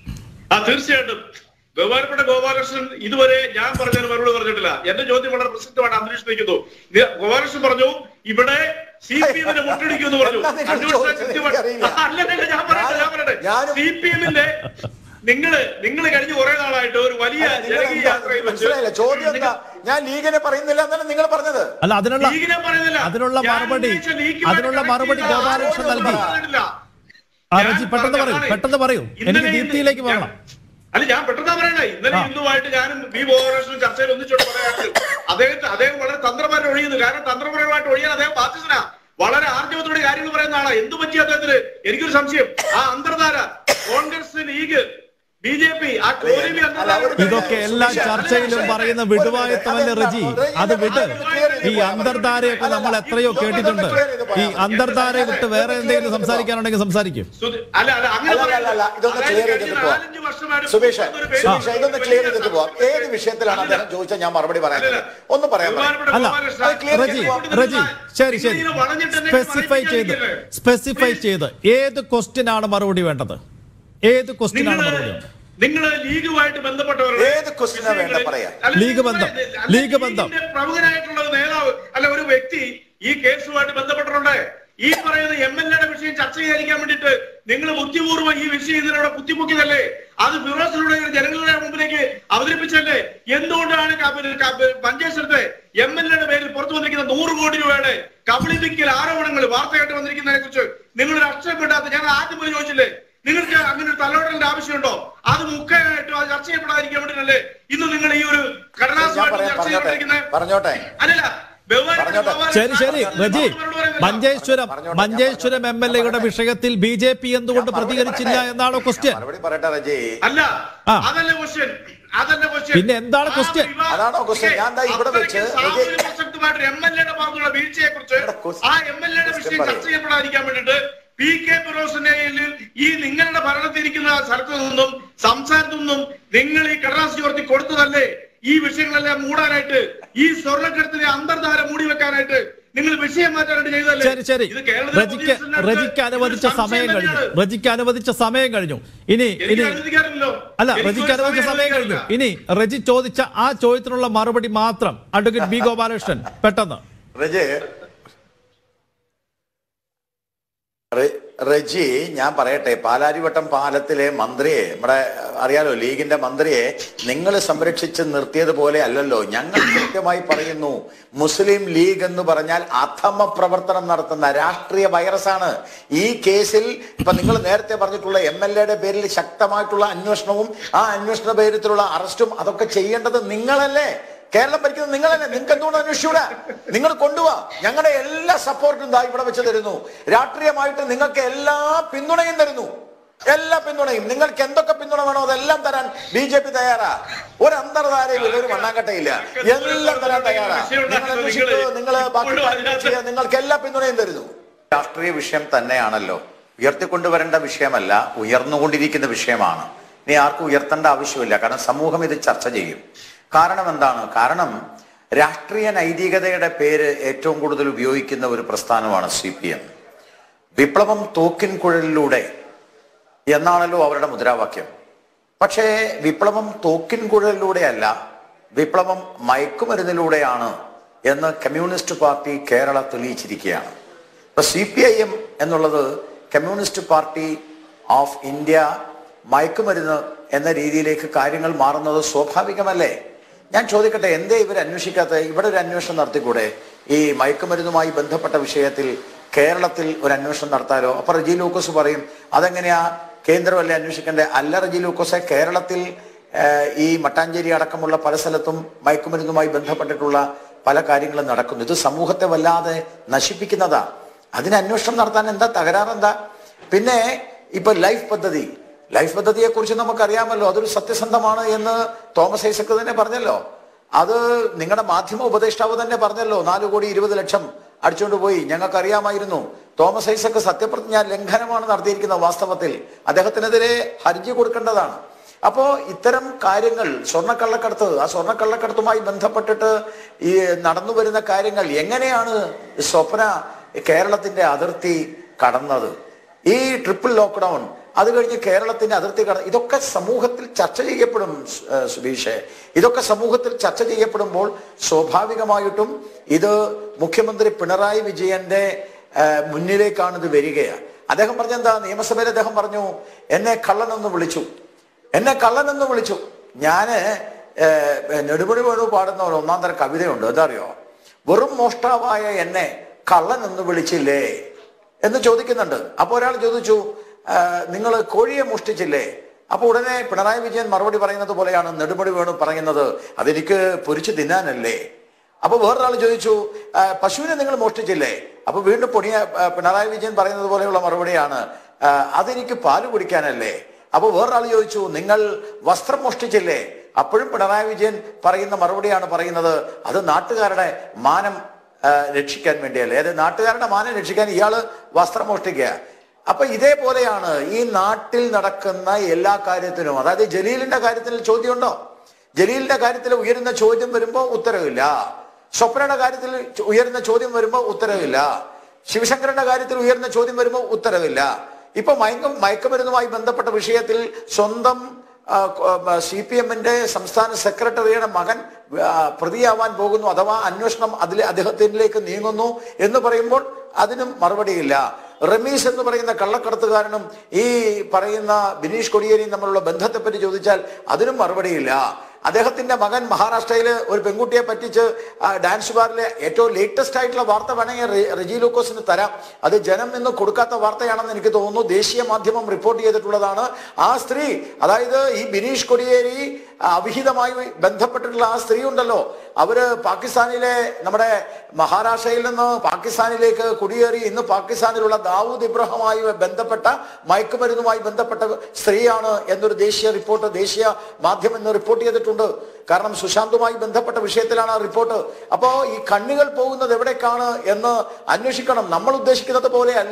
Speaker 4: ആ തീർച്ചയായിട്ടും ബഹുമാനപ്പെട്ട ഗോപാലകൃഷ്ണൻ ഇതുവരെ ഞാൻ പറഞ്ഞതിന് മറുപടി പറഞ്ഞിട്ടില്ല എന്റെ ചോദ്യം വളരെ പ്രസക്തമാണ് അന്തരീക്ഷത്തിരിക്കുന്നു ഗോപാലകൃഷ്ണൻ പറഞ്ഞു ഇവിടെ സി പി എമ്മിനെ മുട്ടടിക്കുമെന്ന് പറഞ്ഞു
Speaker 2: എന്താ നിങ്ങൾ
Speaker 4: അന്വേഷണം
Speaker 2: ചോദിച്ചത്
Speaker 4: കൃത്യമായി-
Speaker 2: എനിക്കറിയില്ല.
Speaker 4: അല്ലല്ല ഞാൻ പറയട്ടെ ഞാൻ പറയട്ടെ
Speaker 2: ഞാനും-
Speaker 4: സി പി എമ്മിന്റെ നിങ്ങള് നിങ്ങൾ കഴിഞ്ഞ കുറെ നാളായിട്ട് ഒരു വലിയ
Speaker 2: അല്ല, നിങ്ങൾ
Speaker 4: ജനകീയ
Speaker 2: എന്താ
Speaker 4: യാത്രയിൽ വെച്ച്
Speaker 2: മനസ്സിലായില്ല ചോദ്യം എന്താ ഞാൻ ലീഗിനെ പറയുന്നില്ല എന്നാണ് നിങ്ങൾ പറഞ്ഞത്
Speaker 3: അല്ല അതിനുള്ള
Speaker 4: ലീഗിനെ പറയുന്നില്ല
Speaker 3: അതിനുള്ള
Speaker 4: ഞാൻ
Speaker 3: മറുപടി
Speaker 4: ഉന്നയിച്ച ലീഗുമായിട്ട്
Speaker 3: അതിനുള്ള
Speaker 4: connect
Speaker 3: മറുപടി
Speaker 4: ചെയ്ത
Speaker 3: ഗോപാലകൃഷ്ണൻ
Speaker 4: ആരോടും
Speaker 3: നൽകി
Speaker 4: പറഞ്ഞിട്ടില്ല.
Speaker 3: ആ
Speaker 4: ഞാൻ
Speaker 3: റജി പെട്ടെന്ന്
Speaker 4: പറഞ്ഞ
Speaker 3: പറയൂ
Speaker 4: അതാണ്.
Speaker 3: പെട്ടെന്ന് പറയൂ
Speaker 4: ഇന്നലെ
Speaker 3: എനിക്ക്
Speaker 4: ഇന്ന്
Speaker 3: ദീപ്തിയിലേക്ക്
Speaker 4: ഞാൻ-
Speaker 3: പോകണം
Speaker 4: അല്ല ഞാൻ പെട്ടെന്ന് പറയണേ ഇന്നലെ
Speaker 3: ആ.
Speaker 4: ഇന്നുമായിട്ട് ഞാനും വി ഗോപാലകൃഷ്ണൻ ചർച്ചയിൽ ഒന്നിച്ചോട്ട് പറയാറുണ്ട് അദ്ദേഹത്തെ അദ്ദേഹം വളരെ തന്ത്രപരം ഒഴിയുന്നു കാരണം തന്ത്രപരമായിട്ട് ഒഴിയാൻ അദ്ദേഹം ബാധ്യസ്ഥനാ വളരെ ആർജവത്തോടെ കാര്യങ്ങൾ പറയുന്ന ആളാ എന്ത് പറ്റി അദ്ദേഹത്തിന് എനിക്കൊരു സംശയം ആ അന്തർധാര Congress League B J P ആ കോലിമി അന്തർധാര
Speaker 3: ഇതൊക്കെ എല്ലാ ചർച്ചയിലും പറയുന്ന വിടുവായത്തമല്ലേ റജി അത് വിട്ട് ഈ അന്തർധാരയൊക്കെ നമ്മൾ എത്രയോ കേട്ടിട്ടുണ്ട് ഈ അന്തർധാരയെ വിട്ട് വേറെ എന്തെങ്കിലും സംസാരിക്കാനുണ്ടെങ്കിൽ സംസാരിക്കും
Speaker 4: സുധി- അല്ല അല്ല അങ്ങനെ
Speaker 2: അല്ല, അല്ല, അല്ല,
Speaker 4: പറയരുത്.
Speaker 2: ഇതൊന്ന്
Speaker 4: അതായത്
Speaker 2: clear
Speaker 4: കഴിഞ്ഞ
Speaker 2: ചെയ്തിട്ട് പോവാം.
Speaker 4: നാലഞ്ച് വർഷമായിട്ട്
Speaker 2: സുബീഷ്
Speaker 4: ഒരു പേര്
Speaker 2: സുബീഷ് ഇതൊന്ന് ക്ലിയർ ചെയ്തിട്ട് പോവാം ഏത് വിഷയത്തിലാണ് അദ്ദേഹം ചോദിച്ചാൽ ഞാൻ മറുപടി പറയാൻ
Speaker 4: അല്ലല്ല.
Speaker 2: ഒന്ന് പറയാൻ പറയാം
Speaker 4: ബഹുമാനപ്പെട്ട
Speaker 3: അല്ല
Speaker 4: ഗോപാലകൃഷ്ണൻ,
Speaker 2: അത് clear
Speaker 3: റജി
Speaker 2: ചെയ്ത്
Speaker 3: റജി ശരി ശരി
Speaker 4: ഇതിനെ വളഞ്ഞിട്ട് എന്നെ
Speaker 3: സ്പെസിഫൈ ചെയ്ത്
Speaker 4: പറയിപ്പിക്കാതിരിക്കല്ലേ?
Speaker 3: സ്പെസിഫൈ ചെയ്ത് ഏത് ക്വസ്റ്റ്യൻ ആണ് മറുപടി വേണ്ടത് ഏത് ക്വസ്റ്റ്യൻ ആണ്
Speaker 4: നിങ്ങള്
Speaker 3: മറുപടി വേണ്ടത്
Speaker 4: നിങ്ങള് ലീഗുമായിട്ട് ബന്ധപ്പെട്ടവരുടെ
Speaker 2: ഏത് question ആ വേണ്ട പറയാ?
Speaker 4: അല്ല,
Speaker 3: ലീഗ് ബന്ധം.
Speaker 4: അല്ല,
Speaker 3: ലീഗ് ബന്ധം.
Speaker 4: ലീഗിന്റെ പ്രമുഖനായിട്ടുള്ള ഒരു നേതാവ് അല്ല ഒരു വ്യക്തി ഈ കേസുമായിട്ട് ബന്ധപ്പെട്ടിട്ടുണ്ട് ഈ പറയുന്ന എം എൽ എയുടെ വിഷയം ചർച്ച ചെയ്യാതിരിക്കാൻ വേണ്ടിയിട്ട് നിങ്ങൾ ബുദ്ധിപൂർവ്വം ഈ വിഷയം ഇതിലൂടെ കുത്തിപ്പൊക്കിയതല്ലേ അത് ഫിറോസിലൂടെ ജനങ്ങളുടെ മുമ്പിലേക്ക് അവതരിപ്പിച്ചല്ലേ എന്തുകൊണ്ടാണ് ക- പിന്നെ ക- പഞ്ചായത്ത് എം എൽ എയുടെ പേരിൽ പുറത്തു വന്നിരിക്കുന്ന നൂറ് കോടി രൂപയുടെ കബളിപ്പിക്കൽ ആരോപണങ്ങൾ വാർത്തയായിട്ട് വന്നിരിക്കുന്നതിനെ കുറിച്ച് നിങ്ങൾ ഒരു അക്ഷരപ്പെടാത്ത ഞാൻ ആദ്യം പോയി ചോദിച്ചില്ലേ നിങ്ങൾക്ക് അങ്ങനെ ഒരു തലവടലിന്റെ ആവശ്യമുണ്ടോ അത് മുഖമായിട്ട് അത് ചർച്ച ചെയ്യപ്പെടാതിരിക്കാൻ വേണ്ടിയിട്ടല്ലേ ഇന്ന് നിങ്ങൾ ഈ ഒരു
Speaker 2: ഞാൻ
Speaker 4: കടലാസുമായിട്ട്
Speaker 2: പറയാം
Speaker 4: ചർച്ച
Speaker 2: പറഞ്ഞോട്ടെ
Speaker 4: ചെയ്തുകൊണ്ടിരിക്കുന്നത്
Speaker 2: പറഞ്ഞോട്ടെ
Speaker 4: അല്ലല്ല ബഹുമാനപ്പെട്ട
Speaker 2: പറഞ്ഞോട്ടെ.
Speaker 4: ഗോപാലകൃഷ്ണൻ
Speaker 3: ശരി ശരി റജി മഞ്ചേശ്വരം
Speaker 2: പറഞ്ഞോട്ടെ, ഞാൻ
Speaker 3: മഞ്ചേശ്വരം എം എൽ എയുടെ വിഷയത്തിൽ ബി ജെ പി എന്തുകൊണ്ട്
Speaker 2: ഞാൻ മറുപടി
Speaker 3: പ്രതികരിച്ചില്ല
Speaker 2: പറയട്ടെ.
Speaker 3: എന്നാണോ ക്വസ്റ്റ്യൻ
Speaker 2: മറുപടി പറയട്ടെ റജി
Speaker 4: അല്ല
Speaker 3: ആ.
Speaker 4: അതല്ല ക്വസ്റ്റ്യൻ അതല്ല ക്വസ്റ്റ്യൻ
Speaker 3: പിന്നെ എന്താണ് question?
Speaker 2: അതാണോ question? ഞാൻ ദാ ഇവിടെ വെച്ച്
Speaker 4: സാമൂഹ്യ പ്രസക്തമായിട്ട് എം എൽ എയുടെ ഭാഗത്തുള്ള വീഴ്ചയെ കുറിച്ച്
Speaker 2: ഇവിടെ question-
Speaker 4: ആ എം എൽ എയുടെ
Speaker 2: question
Speaker 4: വിഷയം
Speaker 2: പറയൂ.
Speaker 4: ചർച്ച ചെയ്യപ്പെടാതിരിക്കാൻ വേണ്ടിയിട്ട് പി കെ ഫിറോസിന്റെ ഈ നിങ്ങളുടെ ഭരണത്തിരിക്കുന്ന സ്ഥലത്തു നിന്നും സംസ്ഥാനത്തു നിന്നും നിങ്ങൾ ഈ കടലാസ് ചോർത്തി കൊടുത്തതല്ലേ ഈ വിഷയങ്ങളെല്ലാം മൂടാനായിട്ട് ഈ സ്വർണ്ണക്കടത്തിനെ അന്തർധാര മൂടി വെക്കാനായിട്ട് നിങ്ങൾ വിഷയം മാറ്റാനായിട്ട് ചെയ്തതല്ലേ
Speaker 3: ശരി ശരി
Speaker 4: ഇത് കേരളത്തിലെ
Speaker 3: റജിക്ക്
Speaker 4: പൊതുജനങ്ങൾക്ക്
Speaker 3: റജിക്ക് അനുവദിച്ച
Speaker 4: ഇതൊരു
Speaker 3: സമയം
Speaker 4: സംശയം
Speaker 3: കഴിഞ്ഞു
Speaker 4: തന്നെയാണ്.
Speaker 3: റജിക്ക് അനുവദിച്ച സമയം കഴിഞ്ഞു ഇനി
Speaker 4: എനിക്ക്
Speaker 3: ഇനി
Speaker 4: അനുവദിക്കാറില്ലല്ലോ.
Speaker 3: അല്ല
Speaker 4: എനിക്ക്
Speaker 3: റജിക്ക്
Speaker 4: ഒരു
Speaker 3: അനുവദിച്ച സമയം കഴിഞ്ഞു ഇനി റജി ചോദിച്ച ആ ചോദ്യത്തിനുള്ള മറുപടി മാത്രം അഡ്വക്കേറ്റ് ബി ഗോപാലകൃഷ്ണൻ പെട്ടെന്ന്
Speaker 1: റജി റെ- റജി ഞാൻ പറയട്ടെ പാലാരിവട്ടം പാലത്തിലെ മന്ത്രിയെ നമ്മുടെ അറിയാലോ ലീഗിന്റെ മന്ത്രിയെ നിങ്ങൾ സംരക്ഷിച്ച് നിർത്തിയതുപോലെ അല്ലല്ലോ ഞങ്ങൾ കൃത്യമായി പറയുന്നു മുസ്ലിം ലീഗ് എന്ന് പറഞ്ഞാൽ അധമ പ്രവർത്തനം നടത്തുന്ന രാഷ്ട്രീയ വൈറസാണ് ഈ കേസിൽ ഇപ്പൊ നിങ്ങൾ നേരത്തെ പറഞ്ഞിട്ടുള്ള എം എൽ എയുടെ പേരിൽ ശക്തമായിട്ടുള്ള അന്വേഷണവും ആ അന്വേഷണ പേരിലുള്ള അറസ്റ്റും അതൊക്കെ ചെയ്യേണ്ടത് നിങ്ങളല്ലേ കേരളം ഭരിക്കുന്നത് നിങ്ങളല്ലേ നിങ്ങൾക്ക് എന്തുകൊണ്ട് അന്വേഷിച്ചൂടാ നിങ്ങൾ കൊണ്ടുപോവാ ഞങ്ങളുടെ എല്ലാ സപ്പോർട്ടും ദാ ഇവിടെ വെച്ച് തരുന്നു രാഷ്ട്രീയമായിട്ട് നിങ്ങൾക്ക് എല്ലാ പിന്തുണയും തരുന്നു എല്ലാ പിന്തുണയും നിങ്ങൾക്ക് എന്തൊക്കെ പിന്തുണ വേണോ അതെല്ലാം തരാൻ ബി ജെ പി തയ്യാറാ ഒരു അന്തർധാരയിൽ ഒരു മണ്ണാങ്കട്ടയില്ല എല്ലാം തരാൻ തയ്യാറാ നിങ്ങൾ അന്വേഷിക്കുക നിങ്ങൾ ബാക്കി കാര്യങ്ങൾ ചെയ്യുക നിങ്ങൾക്ക് എല്ലാ പിന്തുണയും തരുന്നു രാഷ്ട്രീയ വിഷയം തന്നെയാണല്ലോ ഉയർത്തിക്കൊണ്ടുവരേണ്ട വിഷയമല്ല ഉയർന്നുകൊണ്ടിരിക്കുന്ന വിഷയമാണ് ഇനി ആർക്കും ഉയർത്തേണ്ട ആവശ്യമില്ല കാരണം സമൂഹം ഇത് ചർച്ച ചെയ്യും കാരണം എന്താണ് കാരണം രാഷ്ട്രീയ നൈതികതയുടെ പേര് ഏറ്റവും കൂടുതൽ ഉപയോഗിക്കുന്ന ഒരു പ്രസ്ഥാനമാണ് സി പി എം വിപ്ലവം തോക്കിൻ കുഴലിലൂടെ എന്നാണല്ലോ അവരുടെ മുദ്രാവാക്യം പക്ഷേ വിപ്ലവം തോക്കിൻ കുഴലിലൂടെയല്ല വിപ്ലവം മയക്കുമരുന്നിലൂടെയാണ് എന്ന് കമ്മ്യൂണിസ്റ്റ് പാർട്ടി കേരള തെളിയിച്ചിരിക്കുകയാണ് ഇപ്പൊ സി പി ഐ എം എന്നുള്ളത് കമ്മ്യൂണിസ്റ്റ് പാർട്ടി ഓഫ് ഇന്ത്യ മയക്കുമരുന്ന് എന്ന രീതിയിലേക്ക് കാര്യങ്ങൾ മാറുന്നത് സ്വാഭാവികമല്ലേ ഞാൻ ചോദിക്കട്ടെ എന്തേ ഇവർ അന്വേഷിക്കാത്ത ഇവിടെ ഒരു അന്വേഷണം നടത്തിക്കൂടെ ഈ മയക്കുമരുന്നുമായി ബന്ധപ്പെട്ട വിഷയത്തിൽ കേരളത്തിൽ ഒരു അന്വേഷണം നടത്താലോ അപ്പൊ റജി ലൂക്കോസ് പറയും അതെങ്ങനെയാ കേന്ദ്രമല്ലേ അന്വേഷിക്കേണ്ടത് അല്ല റജി ലൂക്കോസെ കേരളത്തിൽ ഏഹ്, ഈ മട്ടാഞ്ചേരി അടക്കമുള്ള പല സ്ഥലത്തും മയക്കുമരുന്നുമായി ബന്ധപ്പെട്ടിട്ടുള്ള പല കാര്യങ്ങളും നടക്കുന്നു ഇത് സമൂഹത്തെ വല്ലാതെ നശിപ്പിക്കുന്നതാ അതിന് അന്വേഷണം നടത്താൻ എന്താ തകരാറെന്താ പിന്നെ ഇപ്പൊ ലൈഫ് പദ്ധതി ലൈഫ് പദ്ധതിയെ കുറിച്ച് നമുക്കറിയാമല്ലോ അതൊരു സത്യസന്ധമാണ് എന്ന് തോമസ് ഐസക്ക് തന്നെ പറഞ്ഞല്ലോ അത് നിങ്ങളുടെ മാധ്യമ ഉപദേഷ്ടാവ് തന്നെ പറഞ്ഞല്ലോ നാലു കോടി ഇരുപത് ലക്ഷം അടിച്ചുകൊണ്ട് പോയി ഞങ്ങൾക്ക് അറിയാമായിരുന്നു തോമസ് ഐസക്ക് സത്യപ്രതിജ്ഞ ലംഘനമാണ് നടത്തിയിരിക്കുന്നത് വാസ്തവത്തിൽ അദ്ദേഹത്തിനെതിരെ ഹർജി കൊടുക്കേണ്ടതാണ് അപ്പോ ഇത്തരം കാര്യങ്ങൾ സ്വർണ്ണക്കള്ളക്കടത്ത് ആ സ്വർണ്ണക്കള്ളക്കടത്തുമായി ബന്ധപ്പെട്ടിട്ട് ഈ നടന്നു വരുന്ന കാര്യങ്ങൾ എങ്ങനെയാണ് സ്വപ്ന കേരളത്തിന്റെ അതിർത്തി കടന്നത് ഈ ട്രിപ്പിൾ ലോക്ക്ഡൌൺ അത് കഴിഞ്ഞ് കേരളത്തിന്റെ അതിർത്തി കട ഇതൊക്കെ സമൂഹത്തിൽ ചർച്ച ചെയ്യപ്പെടും സ്- ഏഹ് സുബീഷെ ഇതൊക്കെ സമൂഹത്തിൽ ചർച്ച ചെയ്യപ്പെടുമ്പോൾ സ്വാഭാവികമായിട്ടും ഇത് മുഖ്യമന്ത്രി പിണറായി വിജയന്റെ ഏഹ്, മുന്നിലേക്കാണ് ഇത് വരികയാണ് അദ്ദേഹം പറഞ്ഞെന്താ നിയമസഭയിൽ അദ്ദേഹം പറഞ്ഞു എന്നെ കള്ളനെന്ന് വിളിച്ചു എന്നെ കള്ളനെന്ന് വിളിച്ചു ഞാന് ഏഹ്, നെടുമുടി വേണു പാടുന്ന ഒരു ഒന്നാം തരം കവിതയുണ്ട് അതറിയോ വെറും മോഷ്ടാവായ എന്നെ കള്ളൻ എന്ന് വിളിച്ചില്ലേ എന്ന് ചോദിക്കുന്നുണ്ട് അപ്പൊ ഒരാൾ ചോദിച്ചു നിങ്ങൾ കോഴിയെ മോഷ്ടിച്ചില്ലേ അപ്പൊ ഉടനെ പിണറായി വിജയൻ മറുപടി പറയുന്നത് പോലെയാണ് നെടുമുടി വേണു പറയുന്നത് അതെനിക്ക് പൊരിച്ചു തിന്നാനല്ലേ അപ്പൊ വേറൊരാൾ ചോദിച്ചു "ആ, പശുവിനെ നിങ്ങൾ മോഷ്ടിച്ചില്ലേ അപ്പൊ വീണ്ടും പൊടിയ ആ, പിണറായി വിജയൻ പറയുന്നത് പോലെയുള്ള മറുപടിയാണ് "ആ, അതെനിക്ക് പാല് കുടിക്കാനല്ലേ അപ്പൊ വേറൊരാൾ ചോദിച്ചു നിങ്ങൾ വസ്ത്രം മോഷ്ടിച്ചില്ലേ അപ്പോഴും പിണറായി വിജയൻ പറയുന്ന മറുപടിയാണ് പറയുന്നത് അത് നാട്ടുകാരുടെ മാനം ആ, രക്ഷിക്കാൻ വേണ്ടിയല്ലേ അത് നാട്ടുകാരുടെ മാനം രക്ഷിക്കാൻ ഇയാള് വസ്ത്രം മോഷ്ടിക്കുക അപ്പൊ ഇതേപോലെയാണ് ഈ നാട്ടിൽ നടക്കുന്ന എല്ലാ കാര്യത്തിനും അതായത് ജലീലിന്റെ കാര്യത്തിൽ ചോദ്യമുണ്ടോ ജലീലിന്റെ കാര്യത്തിൽ ഉയരുന്ന ചോദ്യം വരുമ്പോൾ ഉത്തരവില്ല സ്വപ്നയുടെ കാര്യത്തിൽ ചോ- ഉയരുന്ന ചോദ്യം വരുമ്പോൾ ഉത്തരവില്ല ശിവശങ്കരന്റെ കാര്യത്തിൽ ഉയർന്ന ചോദ്യം വരുമ്പോൾ ഉത്തരവില്ല ഇപ്പൊ മയക്കം മയക്കുമരുന്നുമായി ബന്ധപ്പെട്ട വിഷയത്തിൽ സ്വന്തം സി പി എമ്മിന്റെ സംസ്ഥാന സെക്രട്ടറിയുടെ മകൻ ആ, പ്രതിയാവാൻ പോകുന്നു അഥവാ അന്വേഷണം അതിൽ അദ്ദേഹത്തിലേക്ക് നീങ്ങുന്നു എന്ന് പറയുമ്പോൾ അതിനും മറുപടിയില്ല റമീസ് എന്ന് പറയുന്ന കള്ളക്കടത്തുകാരനും ഈ പറയുന്ന ബിനീഷ് കൊടിയേരിയും തമ്മിലുള്ള ബന്ധത്തെപ്പറ്റി ചോദിച്ചാൽ അതിനും മറുപടിയില്ല അദ്ദേഹത്തിന്റെ മകൻ മഹാരാഷ്ട്രയില് ഒരു പെൺകുട്ടിയെ പറ്റിച്ച് ആ, ഡാൻസ് ബാറിലെ ഏറ്റവും ലേറ്റസ്റ്റ് ആയിട്ടുള്ള വാർത്ത വേണമെങ്കിൽ റെ- റെജി ലൂക്കോസിന് തരാം അത് ജനം ഇന്ന് കൊടുക്കാത്ത വാർത്തയാണെന്ന് എനിക്ക് തോന്നുന്നു ദേശീയ മാധ്യമം റിപ്പോർട്ട് ചെയ്തിട്ടുള്ളതാണ് ആ സ്ത്രീ അതായത് ഈ ബിനീഷ് കൊടിയേരി ആ, അവിഹിതമായി ബന്ധപ്പെട്ടിട്ടുള്ള ആ സ്ത്രീ ഉണ്ടല്ലോ അവര് പാകിസ്ഥാനിലെ നമ്മുടെ മഹാരാഷ്ട്രയിൽ നിന്ന് പാകിസ്ഥാനിലേക്ക് കുടിയേറി ഇന്ന് പാകിസ്ഥാനിലുള്ള ദാവൂദ് ഇബ്രാഹിമായി ബന്ധപ്പെട്ട മയക്കുമരുന്നുമായി ബന്ധപ്പെട്ട സ്ത്രീയാണ് എന്നൊരു ദേശീയ റിപ്പോർട്ട് ദേശീയ മാധ്യമം ഇന്ന് റിപ്പോർട്ട് ചെയ്തിട്ടുണ്ട് കാരണം സുശാന്തുമായി ബന്ധപ്പെട്ട വിഷയത്തിലാണ് ആ റിപ്പോർട്ട് അപ്പോ ഈ കണ്ണുകൾ പോകുന്നത് എവിടേക്കാണ് എന്ന് അന്വേഷിക്കണം നമ്മൾ ഉദ്ദേശിക്കുന്നത് പോലെയല്ല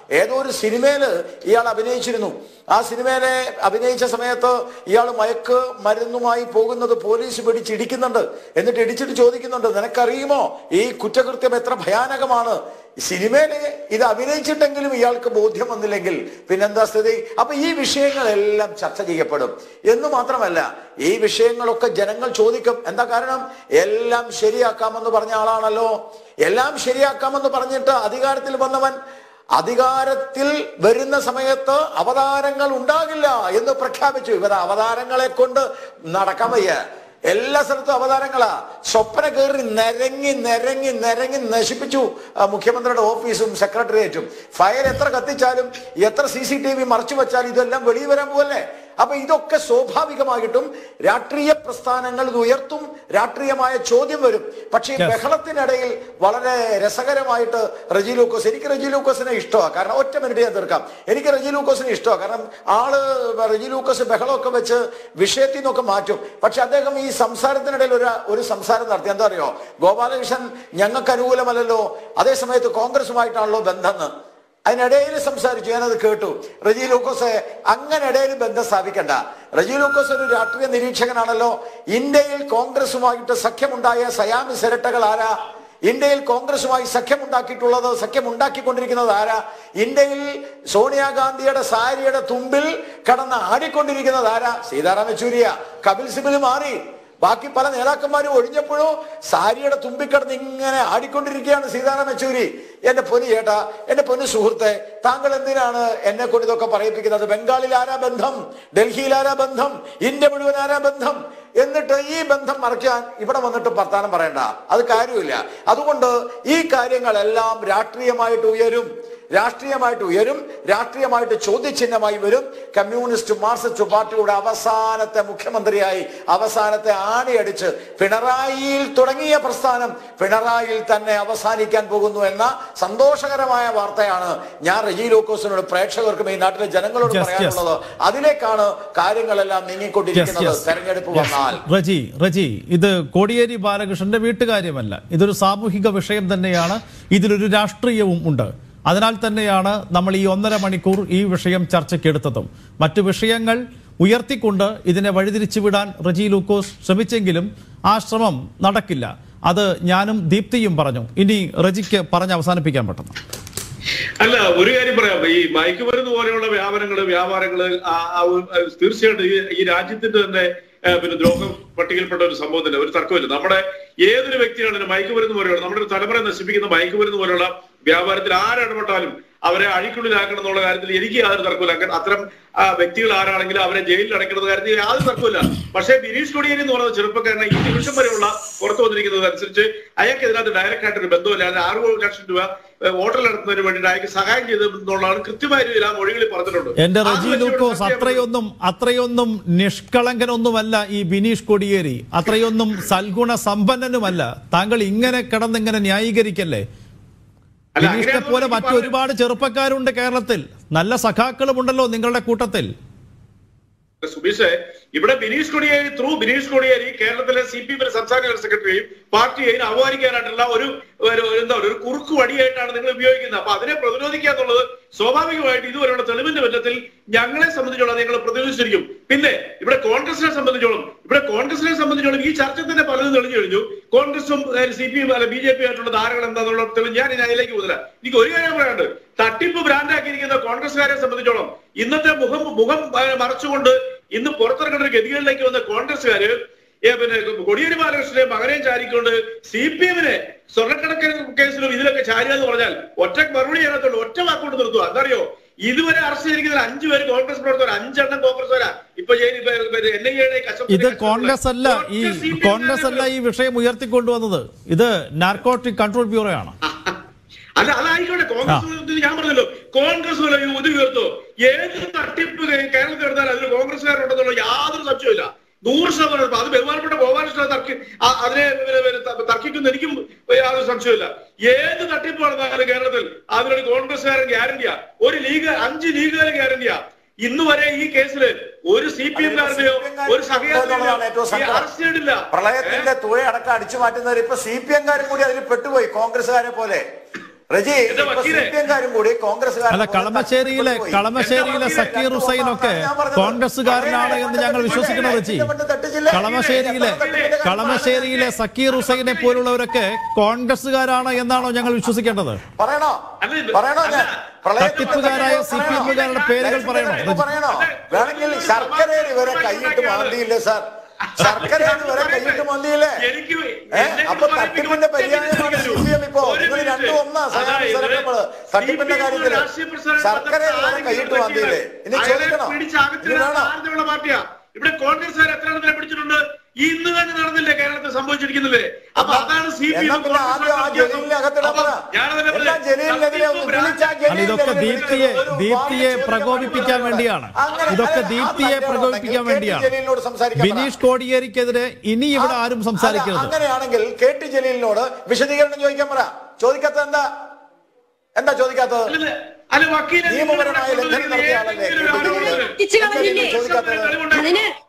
Speaker 2: ഏതോ ഒരു സിനിമയില് ഇയാൾ അഭിനയിച്ചിരുന്നു ആ സിനിമയിലെ അഭിനയിച്ച സമയത്ത് ഇയാൾ മയക്ക് മരുന്നുമായി പോകുന്നത് പോലീസ് പിടിച്ചിടിക്കുന്നുണ്ട് എന്നിട്ട് ഇടിച്ചിട്ട് ചോദിക്കുന്നുണ്ട് നിനക്കറിയുമോ ഈ കുറ്റകൃത്യം എത്ര ഭയാനകമാണ് സിനിമയിൽ ഇത് അഭിനയിച്ചിട്ടെങ്കിലും ഇയാൾക്ക് ബോധ്യം വന്നില്ലെങ്കിൽ പിന്നെന്താ സ്ഥിതി അപ്പൊ ഈ വിഷയങ്ങളെല്ലാം ചർച്ച ചെയ്യപ്പെടും എന്ന് മാത്രമല്ല ഈ വിഷയങ്ങളൊക്കെ ജനങ്ങൾ ചോദിക്കും എന്താ കാരണം എല്ലാം ശരിയാക്കാമെന്ന് പറഞ്ഞ ആളാണല്ലോ എല്ലാം ശരിയാക്കാമെന്ന് പറഞ്ഞിട്ട് അധികാരത്തിൽ വന്നവൻ അധികാരത്തിൽ വരുന്ന സമയത്ത് അവതാരങ്ങൾ ഉണ്ടാകില്ല എന്ന് പ്രഖ്യാപിച്ചു ഇവർ അവതാരങ്ങളെ കൊണ്ട് നടക്കാൻ വയ്യ എല്ലാ സ്ഥലത്തും അവതാരങ്ങളാ സ്വപ്ന കയറി നിരങ്ങി നിരങ്ങി നിരങ്ങി നശിപ്പിച്ചു ആ, മുഖ്യമന്ത്രിയുടെ ഓഫീസും സെക്രട്ടേറിയറ്റും ഫയൽ എത്ര കത്തിച്ചാലും എത്ര സി സി ടി വി മറച്ചു വെച്ചാലും ഇതെല്ലാം വെളിയിൽ വരാൻ പോവല്ലേ അപ്പൊ ഇതൊക്കെ സ്വാഭാവികമായിട്ടും രാഷ്ട്രീയ പ്രസ്ഥാനങ്ങൾ ഇത് ഉയർത്തും രാഷ്ട്രീയമായ ചോദ്യം വരും പക്ഷേ ഈ
Speaker 3: Yes.
Speaker 2: ബഹളത്തിനിടയിൽ വളരെ രസകരമായിട്ട് റജി ലൂക്കോസ് എനിക്ക് റജി ലൂക്കോസിനെ ഇഷ്ടമാണ് കാരണം ഒറ്റ മിനിറ്റ് ഞാൻ തീർക്കാം എനിക്ക് റജി ലൂക്കോസിനെ ഇഷ്ടമാണ് കാരണം ആള് റജി ലൂക്കോസ് ബഹളമൊക്കെ വെച്ച് വിഷയത്തിൽ നിന്നൊക്കെ മാറ്റും പക്ഷെ അദ്ദേഹം ഈ സംസാരത്തിനിടയിൽ ഒരു ഒരു സംസാരം നടത്തി എന്താ അറിയോ ഗോപാലകൃഷ്ണൻ ഞങ്ങൾക്ക് അനുകൂലമല്ലല്ലോ അതേ സമയത്ത് കോൺഗ്രസുമായിട്ടാണല്ലോ ബന്ധം എന്ന് അതിനിടയിൽ സംസാരിച്ചു ഞാനത് കേട്ടു റജി ലൂക്കോസ് അങ്ങനെ ഇടയിൽ ബന്ധം സ്ഥാപിക്കണ്ട റജി ലൂക്കോസ് ഒരു രാഷ്ട്രീയ നിരീക്ഷകനാണല്ലോ ഇന്ത്യയിൽ കോൺഗ്രസുമായിട്ട് സഖ്യമുണ്ടായ സയാമി സെരട്ടകൾ ആരാ ഇന്ത്യയിൽ കോൺഗ്രസുമായി സഖ്യമുണ്ടാക്കിയിട്ടുള്ളത് സഖ്യമുണ്ടാക്കിക്കൊണ്ടിരിക്കുന്നത് ആരാ ഇന്ത്യയിൽ സോണിയാഗാന്ധിയുടെ സാരിയുടെ തുമ്പിൽ കടന്ന് ആടിക്കൊണ്ടിരിക്കുന്നത് ആരാ സീതാറാം യെച്ചൂരിയ കപിൽ സിബിൽ മാറി ബാക്കി പല നേതാക്കന്മാരും ഒഴിഞ്ഞപ്പോഴോ സാരിയുടെ തുമ്പിക്കിടന്ന് ഇങ്ങനെ ആടിക്കൊണ്ടിരിക്കുകയാണ് സീതാറാം യെച്ചൂരി എന്റെ പൊന്നു ചേട്ടാ എന്റെ പൊന്നു സുഹൃത്തെ താങ്കൾ എന്തിനാണ് എന്നെ കൊണ്ട് ഇതൊക്കെ പറയിപ്പിക്കുന്നത് ബംഗാളിൽ ആരാ ബന്ധം ഡൽഹിയിൽ ആരാ ബന്ധം ഇന്ത്യ മുഴുവൻ ആരാ ബന്ധം എന്നിട്ട് ഈ ബന്ധം മറയ്ക്കാൻ ഇവിടെ വന്നിട്ട് വർത്താനം പറയണ്ട അത് കാര്യമില്ല അതുകൊണ്ട് ഈ കാര്യങ്ങളെല്ലാം രാഷ്ട്രീയമായിട്ട് ഉയരും രാഷ്ട്രീയമായിട്ട് ഉയരും രാഷ്ട്രീയമായിട്ട് ചോദ്യചിഹ്നമായി വരും കമ്മ്യൂണിസ്റ്റ് മാർക്സിസ്റ്റ് പാർട്ടിയുടെ അവസാനത്തെ മുഖ്യമന്ത്രിയായി അവസാനത്തെ ആണിയടിച്ച് പിണറായിയിൽ തുടങ്ങിയ പ്രസ്ഥാനം പിണറായിയിൽ തന്നെ അവസാനിക്കാൻ പോകുന്നു എന്ന സന്തോഷകരമായ വാർത്തയാണ് ഞാൻ റജി ലൂക്കോസിനോട് പ്രേക്ഷകർക്കും ഈ നാട്ടിലെ ജനങ്ങളോട്
Speaker 3: Yes, yes.
Speaker 2: പറയാനുള്ളത് അതിലേക്കാണ് കാര്യങ്ങളെല്ലാം നീങ്ങിക്കൊണ്ടിരിക്കുന്നത്
Speaker 3: Yes, yes.
Speaker 2: തെരഞ്ഞെടുപ്പ്
Speaker 3: Yes.
Speaker 2: വന്നാൽ
Speaker 3: റജി റജി ഇത് കോടിയേരി ബാലകൃഷ്ണന്റെ വീട്ടുകാര്യമല്ല ഇതൊരു സാമൂഹിക വിഷയം തന്നെയാണ് ഇതിലൊരു രാഷ്ട്രീയവും ഉണ്ട് അതിനാൽ തന്നെയാണ് നമ്മൾ ഈ ഒന്നര മണിക്കൂർ ഈ വിഷയം ചർച്ചയ്ക്കെടുത്തതും മറ്റു വിഷയങ്ങൾ ഉയർത്തിക്കൊണ്ട് ഇതിനെ വഴിതിരിച്ചു വിടാൻ റജി ലൂക്കോസ് ശ്രമിച്ചെങ്കിലും ആ ശ്രമം നടക്കില്ല അത് ഞാനും ദീപ്തിയും പറഞ്ഞു ഇനി റജിക്ക് പറഞ്ഞ് അവസാനിപ്പിക്കാൻ പറ്റുന്നു
Speaker 4: അല്ല ഒരു കാര്യം പറയാം ഈ മയക്കുമരുന്ന് പോലെയുള്ള വ്യാപാരങ്ങള് വ്യാപാരങ്ങള് ആ- ആ ഒരു- ആ തീർച്ചയായിട്ടും ഈ ഈ രാജ്യത്തിന്റെ തന്നെ ആ, പിന്നെ ദ്രോഹം പട്ടികയിൽപ്പെട്ട ഒരു സംഭവം തന്നെ ഒരു തർക്കമില്ല നമ്മുടെ ഏതൊരു വ്യക്തിയാണെങ്കിലും മയക്കുമരുന്ന് പോലെയുള്ള നമ്മുടെ ഒരു തലമുറ നശിപ്പിക്കുന്ന മയക്കുമരുന്ന് പോലെയുള്ള വ്യാപാരത്തിൽ ആരിടപെട്ടാലും അവരെ അഴിക്കുള്ളിലാക്കണം എന്നുള്ള കാര്യത്തിൽ എനിക്ക് യാതൊരു തർക്കമില്ല അങ്ങനെ അത്തരം ആ, വ്യക്തികൾ ആരാണെങ്കിലും അവരെ ജയിലിൽ അടയ്ക്കുന്ന കാര്യത്തിൽ യാതൊരു തർക്കമില്ല പക്ഷേ ബിനീഷ് കൊടിയേരി എന്ന് പറയുന്ന ചെറുപ്പക്കാരനെ ഈ നിമിഷം വരെയുള്ള പുറത്തു വന്നിരിക്കുന്നത് അനുസരിച്ച് അയാൾക്ക് ഇതിനകത്ത് ഡയറക്റ്റ് ആയിട്ട് ഒരു ബന്ധമില്ലാതെ ആറ് ലക്ഷം രൂപ ഏഹ്, വോട്ടർ നടത്തുന്നതിന് വേണ്ടിയിട്ട് അയാൾക്ക് സഹായം ചെയ്തെന്നുള്ളതാണ് കൃത്യമായ രീതിയിൽ ആ മൊഴികളിൽ പറഞ്ഞിട്ടുണ്ട്
Speaker 3: എന്റെ
Speaker 4: അത്
Speaker 3: റജി
Speaker 4: വെച്ചുകൊണ്ട്
Speaker 3: ലൂക്കോസ്
Speaker 4: സത്യം-
Speaker 3: അത്രയൊന്നും അത്രയൊന്നും നിഷ്കളങ്കനൊന്നുമല്ല ഈ ബിനീഷ് കൊടിയേരി അത്രയൊന്നും സൽഗുണ സമ്പന്നനുമല്ല താങ്കൾ ഇങ്ങനെ കിടന്നിങ്ങനെ ന്യായീകരിക്കല്ലേ
Speaker 4: അല്ല,
Speaker 3: ബിനീഷിനെ
Speaker 4: അങ്ങനെയാണെന്ന്
Speaker 3: പോലെ
Speaker 4: എനിക്ക്
Speaker 3: മറ്റു
Speaker 4: പറയാൻ-
Speaker 3: ഒരുപാട് ചെറുപ്പക്കാരുണ്ട് കേരളത്തിൽ നല്ല സഖാക്കളും ഉണ്ടല്ലോ നിങ്ങളുടെ കൂട്ടത്തിൽ
Speaker 4: സുബീഷെ ഇവിടെ ബിനീഷ് കൊടിയേരി ത്രൂ ബിനീഷ് കൊടിയേരി കേരളത്തിലെ സി പി എമ്മിന്റെ സംസ്ഥാന ജനറൽ സെക്രട്ടറിയും പാർട്ടിയെയും അപമാനിക്കാനായിട്ടുള്ള ഒരു ഒരു- ഒരു എന്താ പറയുക, ഒരു കുറുക്കു വടിയായിട്ടാണ് നിങ്ങൾ ഉപയോഗിക്കുന്നത് അപ്പൊ അതിനെ പ്രതിരോധിക്കുക എന്നുള്ളത് സ്വാഭാവികമായിട്ട് ഇതുവരെയുള്ള തെളിവിന്റെ ബന്ധത്തിൽ ഞങ്ങളെ സംബന്ധിച്ചോളം ഞങ്ങൾ പ്രതിരോധിച്ചിരിക്കും പിന്നെ ഇവിടെ കോൺഗ്രസിനെ സംബന്ധിച്ചോളം ഇവിടെ കോൺഗ്രസിനെ സംബന്ധിച്ചോളം ഈ ചർച്ച തന്നെ പലതും തെളിഞ്ഞു കഴിഞ്ഞു കോൺഗ്രസും സി പി എം അല്ല ബി ജെ പി ആയിട്ടുള്ള ധാരകൾ എന്താണെന്നുള്ള തെളിവ് ഞാൻ ഇനി അതിലേക്ക് പോകുന്നില്ല എനിക്ക് ഒരു കാര്യം പറയാനുണ്ട് തട്ടിപ്പ് ബ്രാൻഡാക്കിയിരിക്കുന്ന കോൺഗ്രസ്സുകാരെ സംബന്ധിച്ചോളം ഇന്നത്തെ മുഖം മുഖം ആ, മറച്ചുകൊണ്ട് ഇന്ന് പുറത്തിറങ്ങുന്ന ഒരു ഗതികളിലേക്ക് വന്ന കോൺഗ്രസ്സുകാര് ഏ, പിന്നെ കൊടിയേരി ബാലകൃഷ്ണനെ മകനെയും ചാരിക്കൊണ്ട് സി പി എമ്മിനെ സ്വർണ്ണക്കണക്കിന് കേസിലും ഇതിലൊക്കെ ചാരിക എന്ന് പറഞ്ഞാൽ ഒറ്റ മറുപടി ചെയ്യാനത്തുള്ളൂ ഒറ്റ വാക്കുകൊണ്ട് നിർത്തുക എന്തറിയോ ഇതുവരെ അറസ്റ്റ് ചെയ്തിരിക്കുന്ന അഞ്ചു പേര് കോൺഗ്രസ് പ്രവർത്തകർ അഞ്ചെണ്ണം കോൺഗ്രസ്സുകാരാ ഇപ്പൊ എൻ ഐ എയുടെ
Speaker 3: ഇത് കോൺഗ്രസ് അല്ല ഈ കോൺഗ്രസ് അല്ല ഈ വിഷയം ഉയർത്തിക്കൊണ്ടുവന്നത് ഇത് നാർക്കോട്ടിക് കൺട്രോൾ ബ്യൂറോ ആണ്
Speaker 4: അല്ല അതായിക്കോട്ടെ കോൺഗ്രസ് ഇത് ഞാൻ പറഞ്ഞല്ലോ കോൺഗ്രസ് വല്ല ഇത് ഉയർത്തോ ഏത് തട്ടിപ്പ് കേ- കേരളത്തിൽ എടുത്താൽ അതിൽ കോൺഗ്രസ്സുകാരുണ്ടെന്നുള്ള യാതൊരു സംശയമില്ല നൂറ് ശതമാനം ഉറപ്പ്. അത് ബഹുമാനപ്പെട്ട ഗോപാലകൃഷ്ണൻ തർക്കി ആ- അതിനെ പിന്നെ- പിന്നെ ത- തർക്കിക്കുന്ന എനിക്കും യാതൊരു സംശയമില്ല ഏത് തട്ടിപ്പ് നടന്നാലും കേരളത്തിൽ അതിനൊരു കോൺഗ്രസ്സുകാരൻ ഗ്യാരണ്ടിയാ ഒരു ലീഗ് അഞ്ച് ലീഗുകാരൻ ഗ്യാരണ്ടിയാ ഇന്ന് വരെ ഈ കേസിൽ ഒരു സി പി എംകാരനെയോ ഒരു
Speaker 2: എന്നുള്ളതാണ് ഏറ്റവും സങ്കടം.
Speaker 4: അറസ്റ്റ് ചെയ്തിട്ടില്ല
Speaker 2: പ്രളയത്തിന്റെ തുഴ അടക്കം അടിച്ചു മാറ്റുന്നവർ ഇപ്പൊ സി പി എംകാരും കൂടി അതിൽ പെട്ടുപോയി കോൺഗ്രസ്സുകാരെ പോലെ റജി
Speaker 4: എന്റെ
Speaker 2: ഇപ്പൊ
Speaker 4: വക്കീലെ.
Speaker 2: സി പി എംകാരും കൂടി കോൺഗ്രസ്സുകാരും
Speaker 3: അല്ല
Speaker 2: കൂടെ
Speaker 3: കളമശ്ശേരിയിലെ
Speaker 2: തട്ടിക്കൊണ്ടുപോയി.
Speaker 3: കളമശ്ശേരിയിലെ
Speaker 4: എന്റെ
Speaker 3: സക്കീർ
Speaker 2: വക്കീലെ,
Speaker 3: ഹുസൈനൊക്കെ
Speaker 2: ഞാൻ പറഞ്ഞത്
Speaker 3: കോൺഗ്രസ്സുകാരനാണ് എന്ന് ഞങ്ങൾ വിശ്വസിക്കണം വെച്ചി കളമശ്ശേരിയിലെ കളമശ്ശേരിയിലെ സക്കീർ ഹുസൈനെ പോലുള്ളവരൊക്കെ കോൺഗ്രസ്സുകാരാണ് എന്നാണോ ഞങ്ങൾ വിശ്വസിക്കേണ്ടത്
Speaker 2: പറയണോ
Speaker 4: അല്ല, ഇത്
Speaker 2: പറയണോ ഞാൻ
Speaker 4: അല്ല.
Speaker 2: പ്രളയത്തിന്റെ
Speaker 3: തട്ടിപ്പുകാരായ
Speaker 2: കണക്ക്
Speaker 3: സി പി എമ്മുകാരുടെ പേരുകൾ പറയണോ
Speaker 2: കണക്ക് പറയണോ വേണമെങ്കിൽ ശർക്കരയിൽ ഇവരെ കൈയിട്ട് മാന്തിയില്ലേ സാർ ശർക്കരയിൽ ഇവരെ കൈയിട്ട് മാന്തിയില്ലേ
Speaker 4: എനിക്ക്
Speaker 2: ഏ?
Speaker 4: എന്നെ
Speaker 2: അപ്പൊ
Speaker 4: കൊണ്ട്
Speaker 2: തട്ടിപ്പിന്റെ
Speaker 4: പറയിപ്പിക്കാൻ
Speaker 2: പര്യായമാണ് സി പി എം ഇപ്പോ
Speaker 4: ഒരു
Speaker 2: നിങ്ങൾ
Speaker 4: മിനിറ്റ്.
Speaker 2: രണ്ടും ഒന്നാ
Speaker 4: അതായത്
Speaker 2: സരപ്പള് തട്ടിപ്പിന്റെ
Speaker 4: CPM
Speaker 2: കാര്യത്തില്
Speaker 4: രാഷ്ട്രീയ പ്രസ്ഥാനം
Speaker 2: ശർക്കരയിൽ ഇവരെ
Speaker 4: പദ്ധതി
Speaker 2: കൈയിട്ട് മാന്തിയില്ലേ ഇനി
Speaker 4: അയാളെ
Speaker 2: ചോദിക്കണോ
Speaker 4: പിടിച്ച്
Speaker 2: ഇനി
Speaker 4: അകത്തിടാൻ
Speaker 2: വേണോ
Speaker 4: സാധ്യതയുള്ള പാർട്ടിയാ ഇവിടെ കോൺഗ്രസ്സുകാർ എത്ര എണ്ണത്തിനെ പിടിച്ചിട്ടുണ്ട് ഈ ഇന്ന് തന്നെ നടന്നില്ലേ കേരളത്തിൽ സംഭവിച്ചിരിക്കുന്നില്ലേ അപ്പൊ അതാണ് സി പി
Speaker 2: എന്നാ പിന്നെ ആദ്യം ആ ജലീലിനെ അകത്തിടാൻ പറ എന്നാ ജലീലിനെതിരെ ഒന്ന് വിളിച്ചാ
Speaker 3: അല്ല ഇതൊക്കെ
Speaker 2: ജലീലിനെതിരെ
Speaker 3: ദീപ്തിയെ
Speaker 2: ഒരു
Speaker 3: ദീപ്തിയെ
Speaker 2: വാദം
Speaker 3: പ്രകോപിപ്പിക്കാൻ
Speaker 2: ചോദിക്കാൻ
Speaker 3: വേണ്ടിയാണ്
Speaker 2: അങ്ങനെ-
Speaker 3: ഇതൊക്കെ
Speaker 2: അല്ല,
Speaker 3: ദീപ്തിയെ
Speaker 2: ആ
Speaker 3: പ്രകോപിപ്പിക്കാൻ
Speaker 2: കെ ടി
Speaker 3: വേണ്ടിയാണ്
Speaker 2: ജലീലിനോട് സംസാരിക്കാൻ പറ.
Speaker 3: ബിനീഷ് കോടിയേരിക്കെതിരെ ഇനി ഇവിടെ ആരും
Speaker 2: അല്ല,
Speaker 3: സംസാരിക്കരുത്
Speaker 2: അങ്ങനെയാണെങ്കിൽ കെ ടി ജലീലിനോട് വിശദീകരണം ചോദിക്കാൻ പറ ചോദിക്കാത്ത എന്താ എന്താ ചോദിക്കാത്തത്
Speaker 4: അല്ല, അല്ല വക്കീലെ
Speaker 2: നിയമപരമായ ലംഘനം നടത്തിയ ആളല്ലേ കെ ടി ജലീൽ
Speaker 5: തെറ്റിച്ച് കളഞ്ഞില്ലേ?
Speaker 2: ചോദിക്കാത്തത്
Speaker 5: അതിന്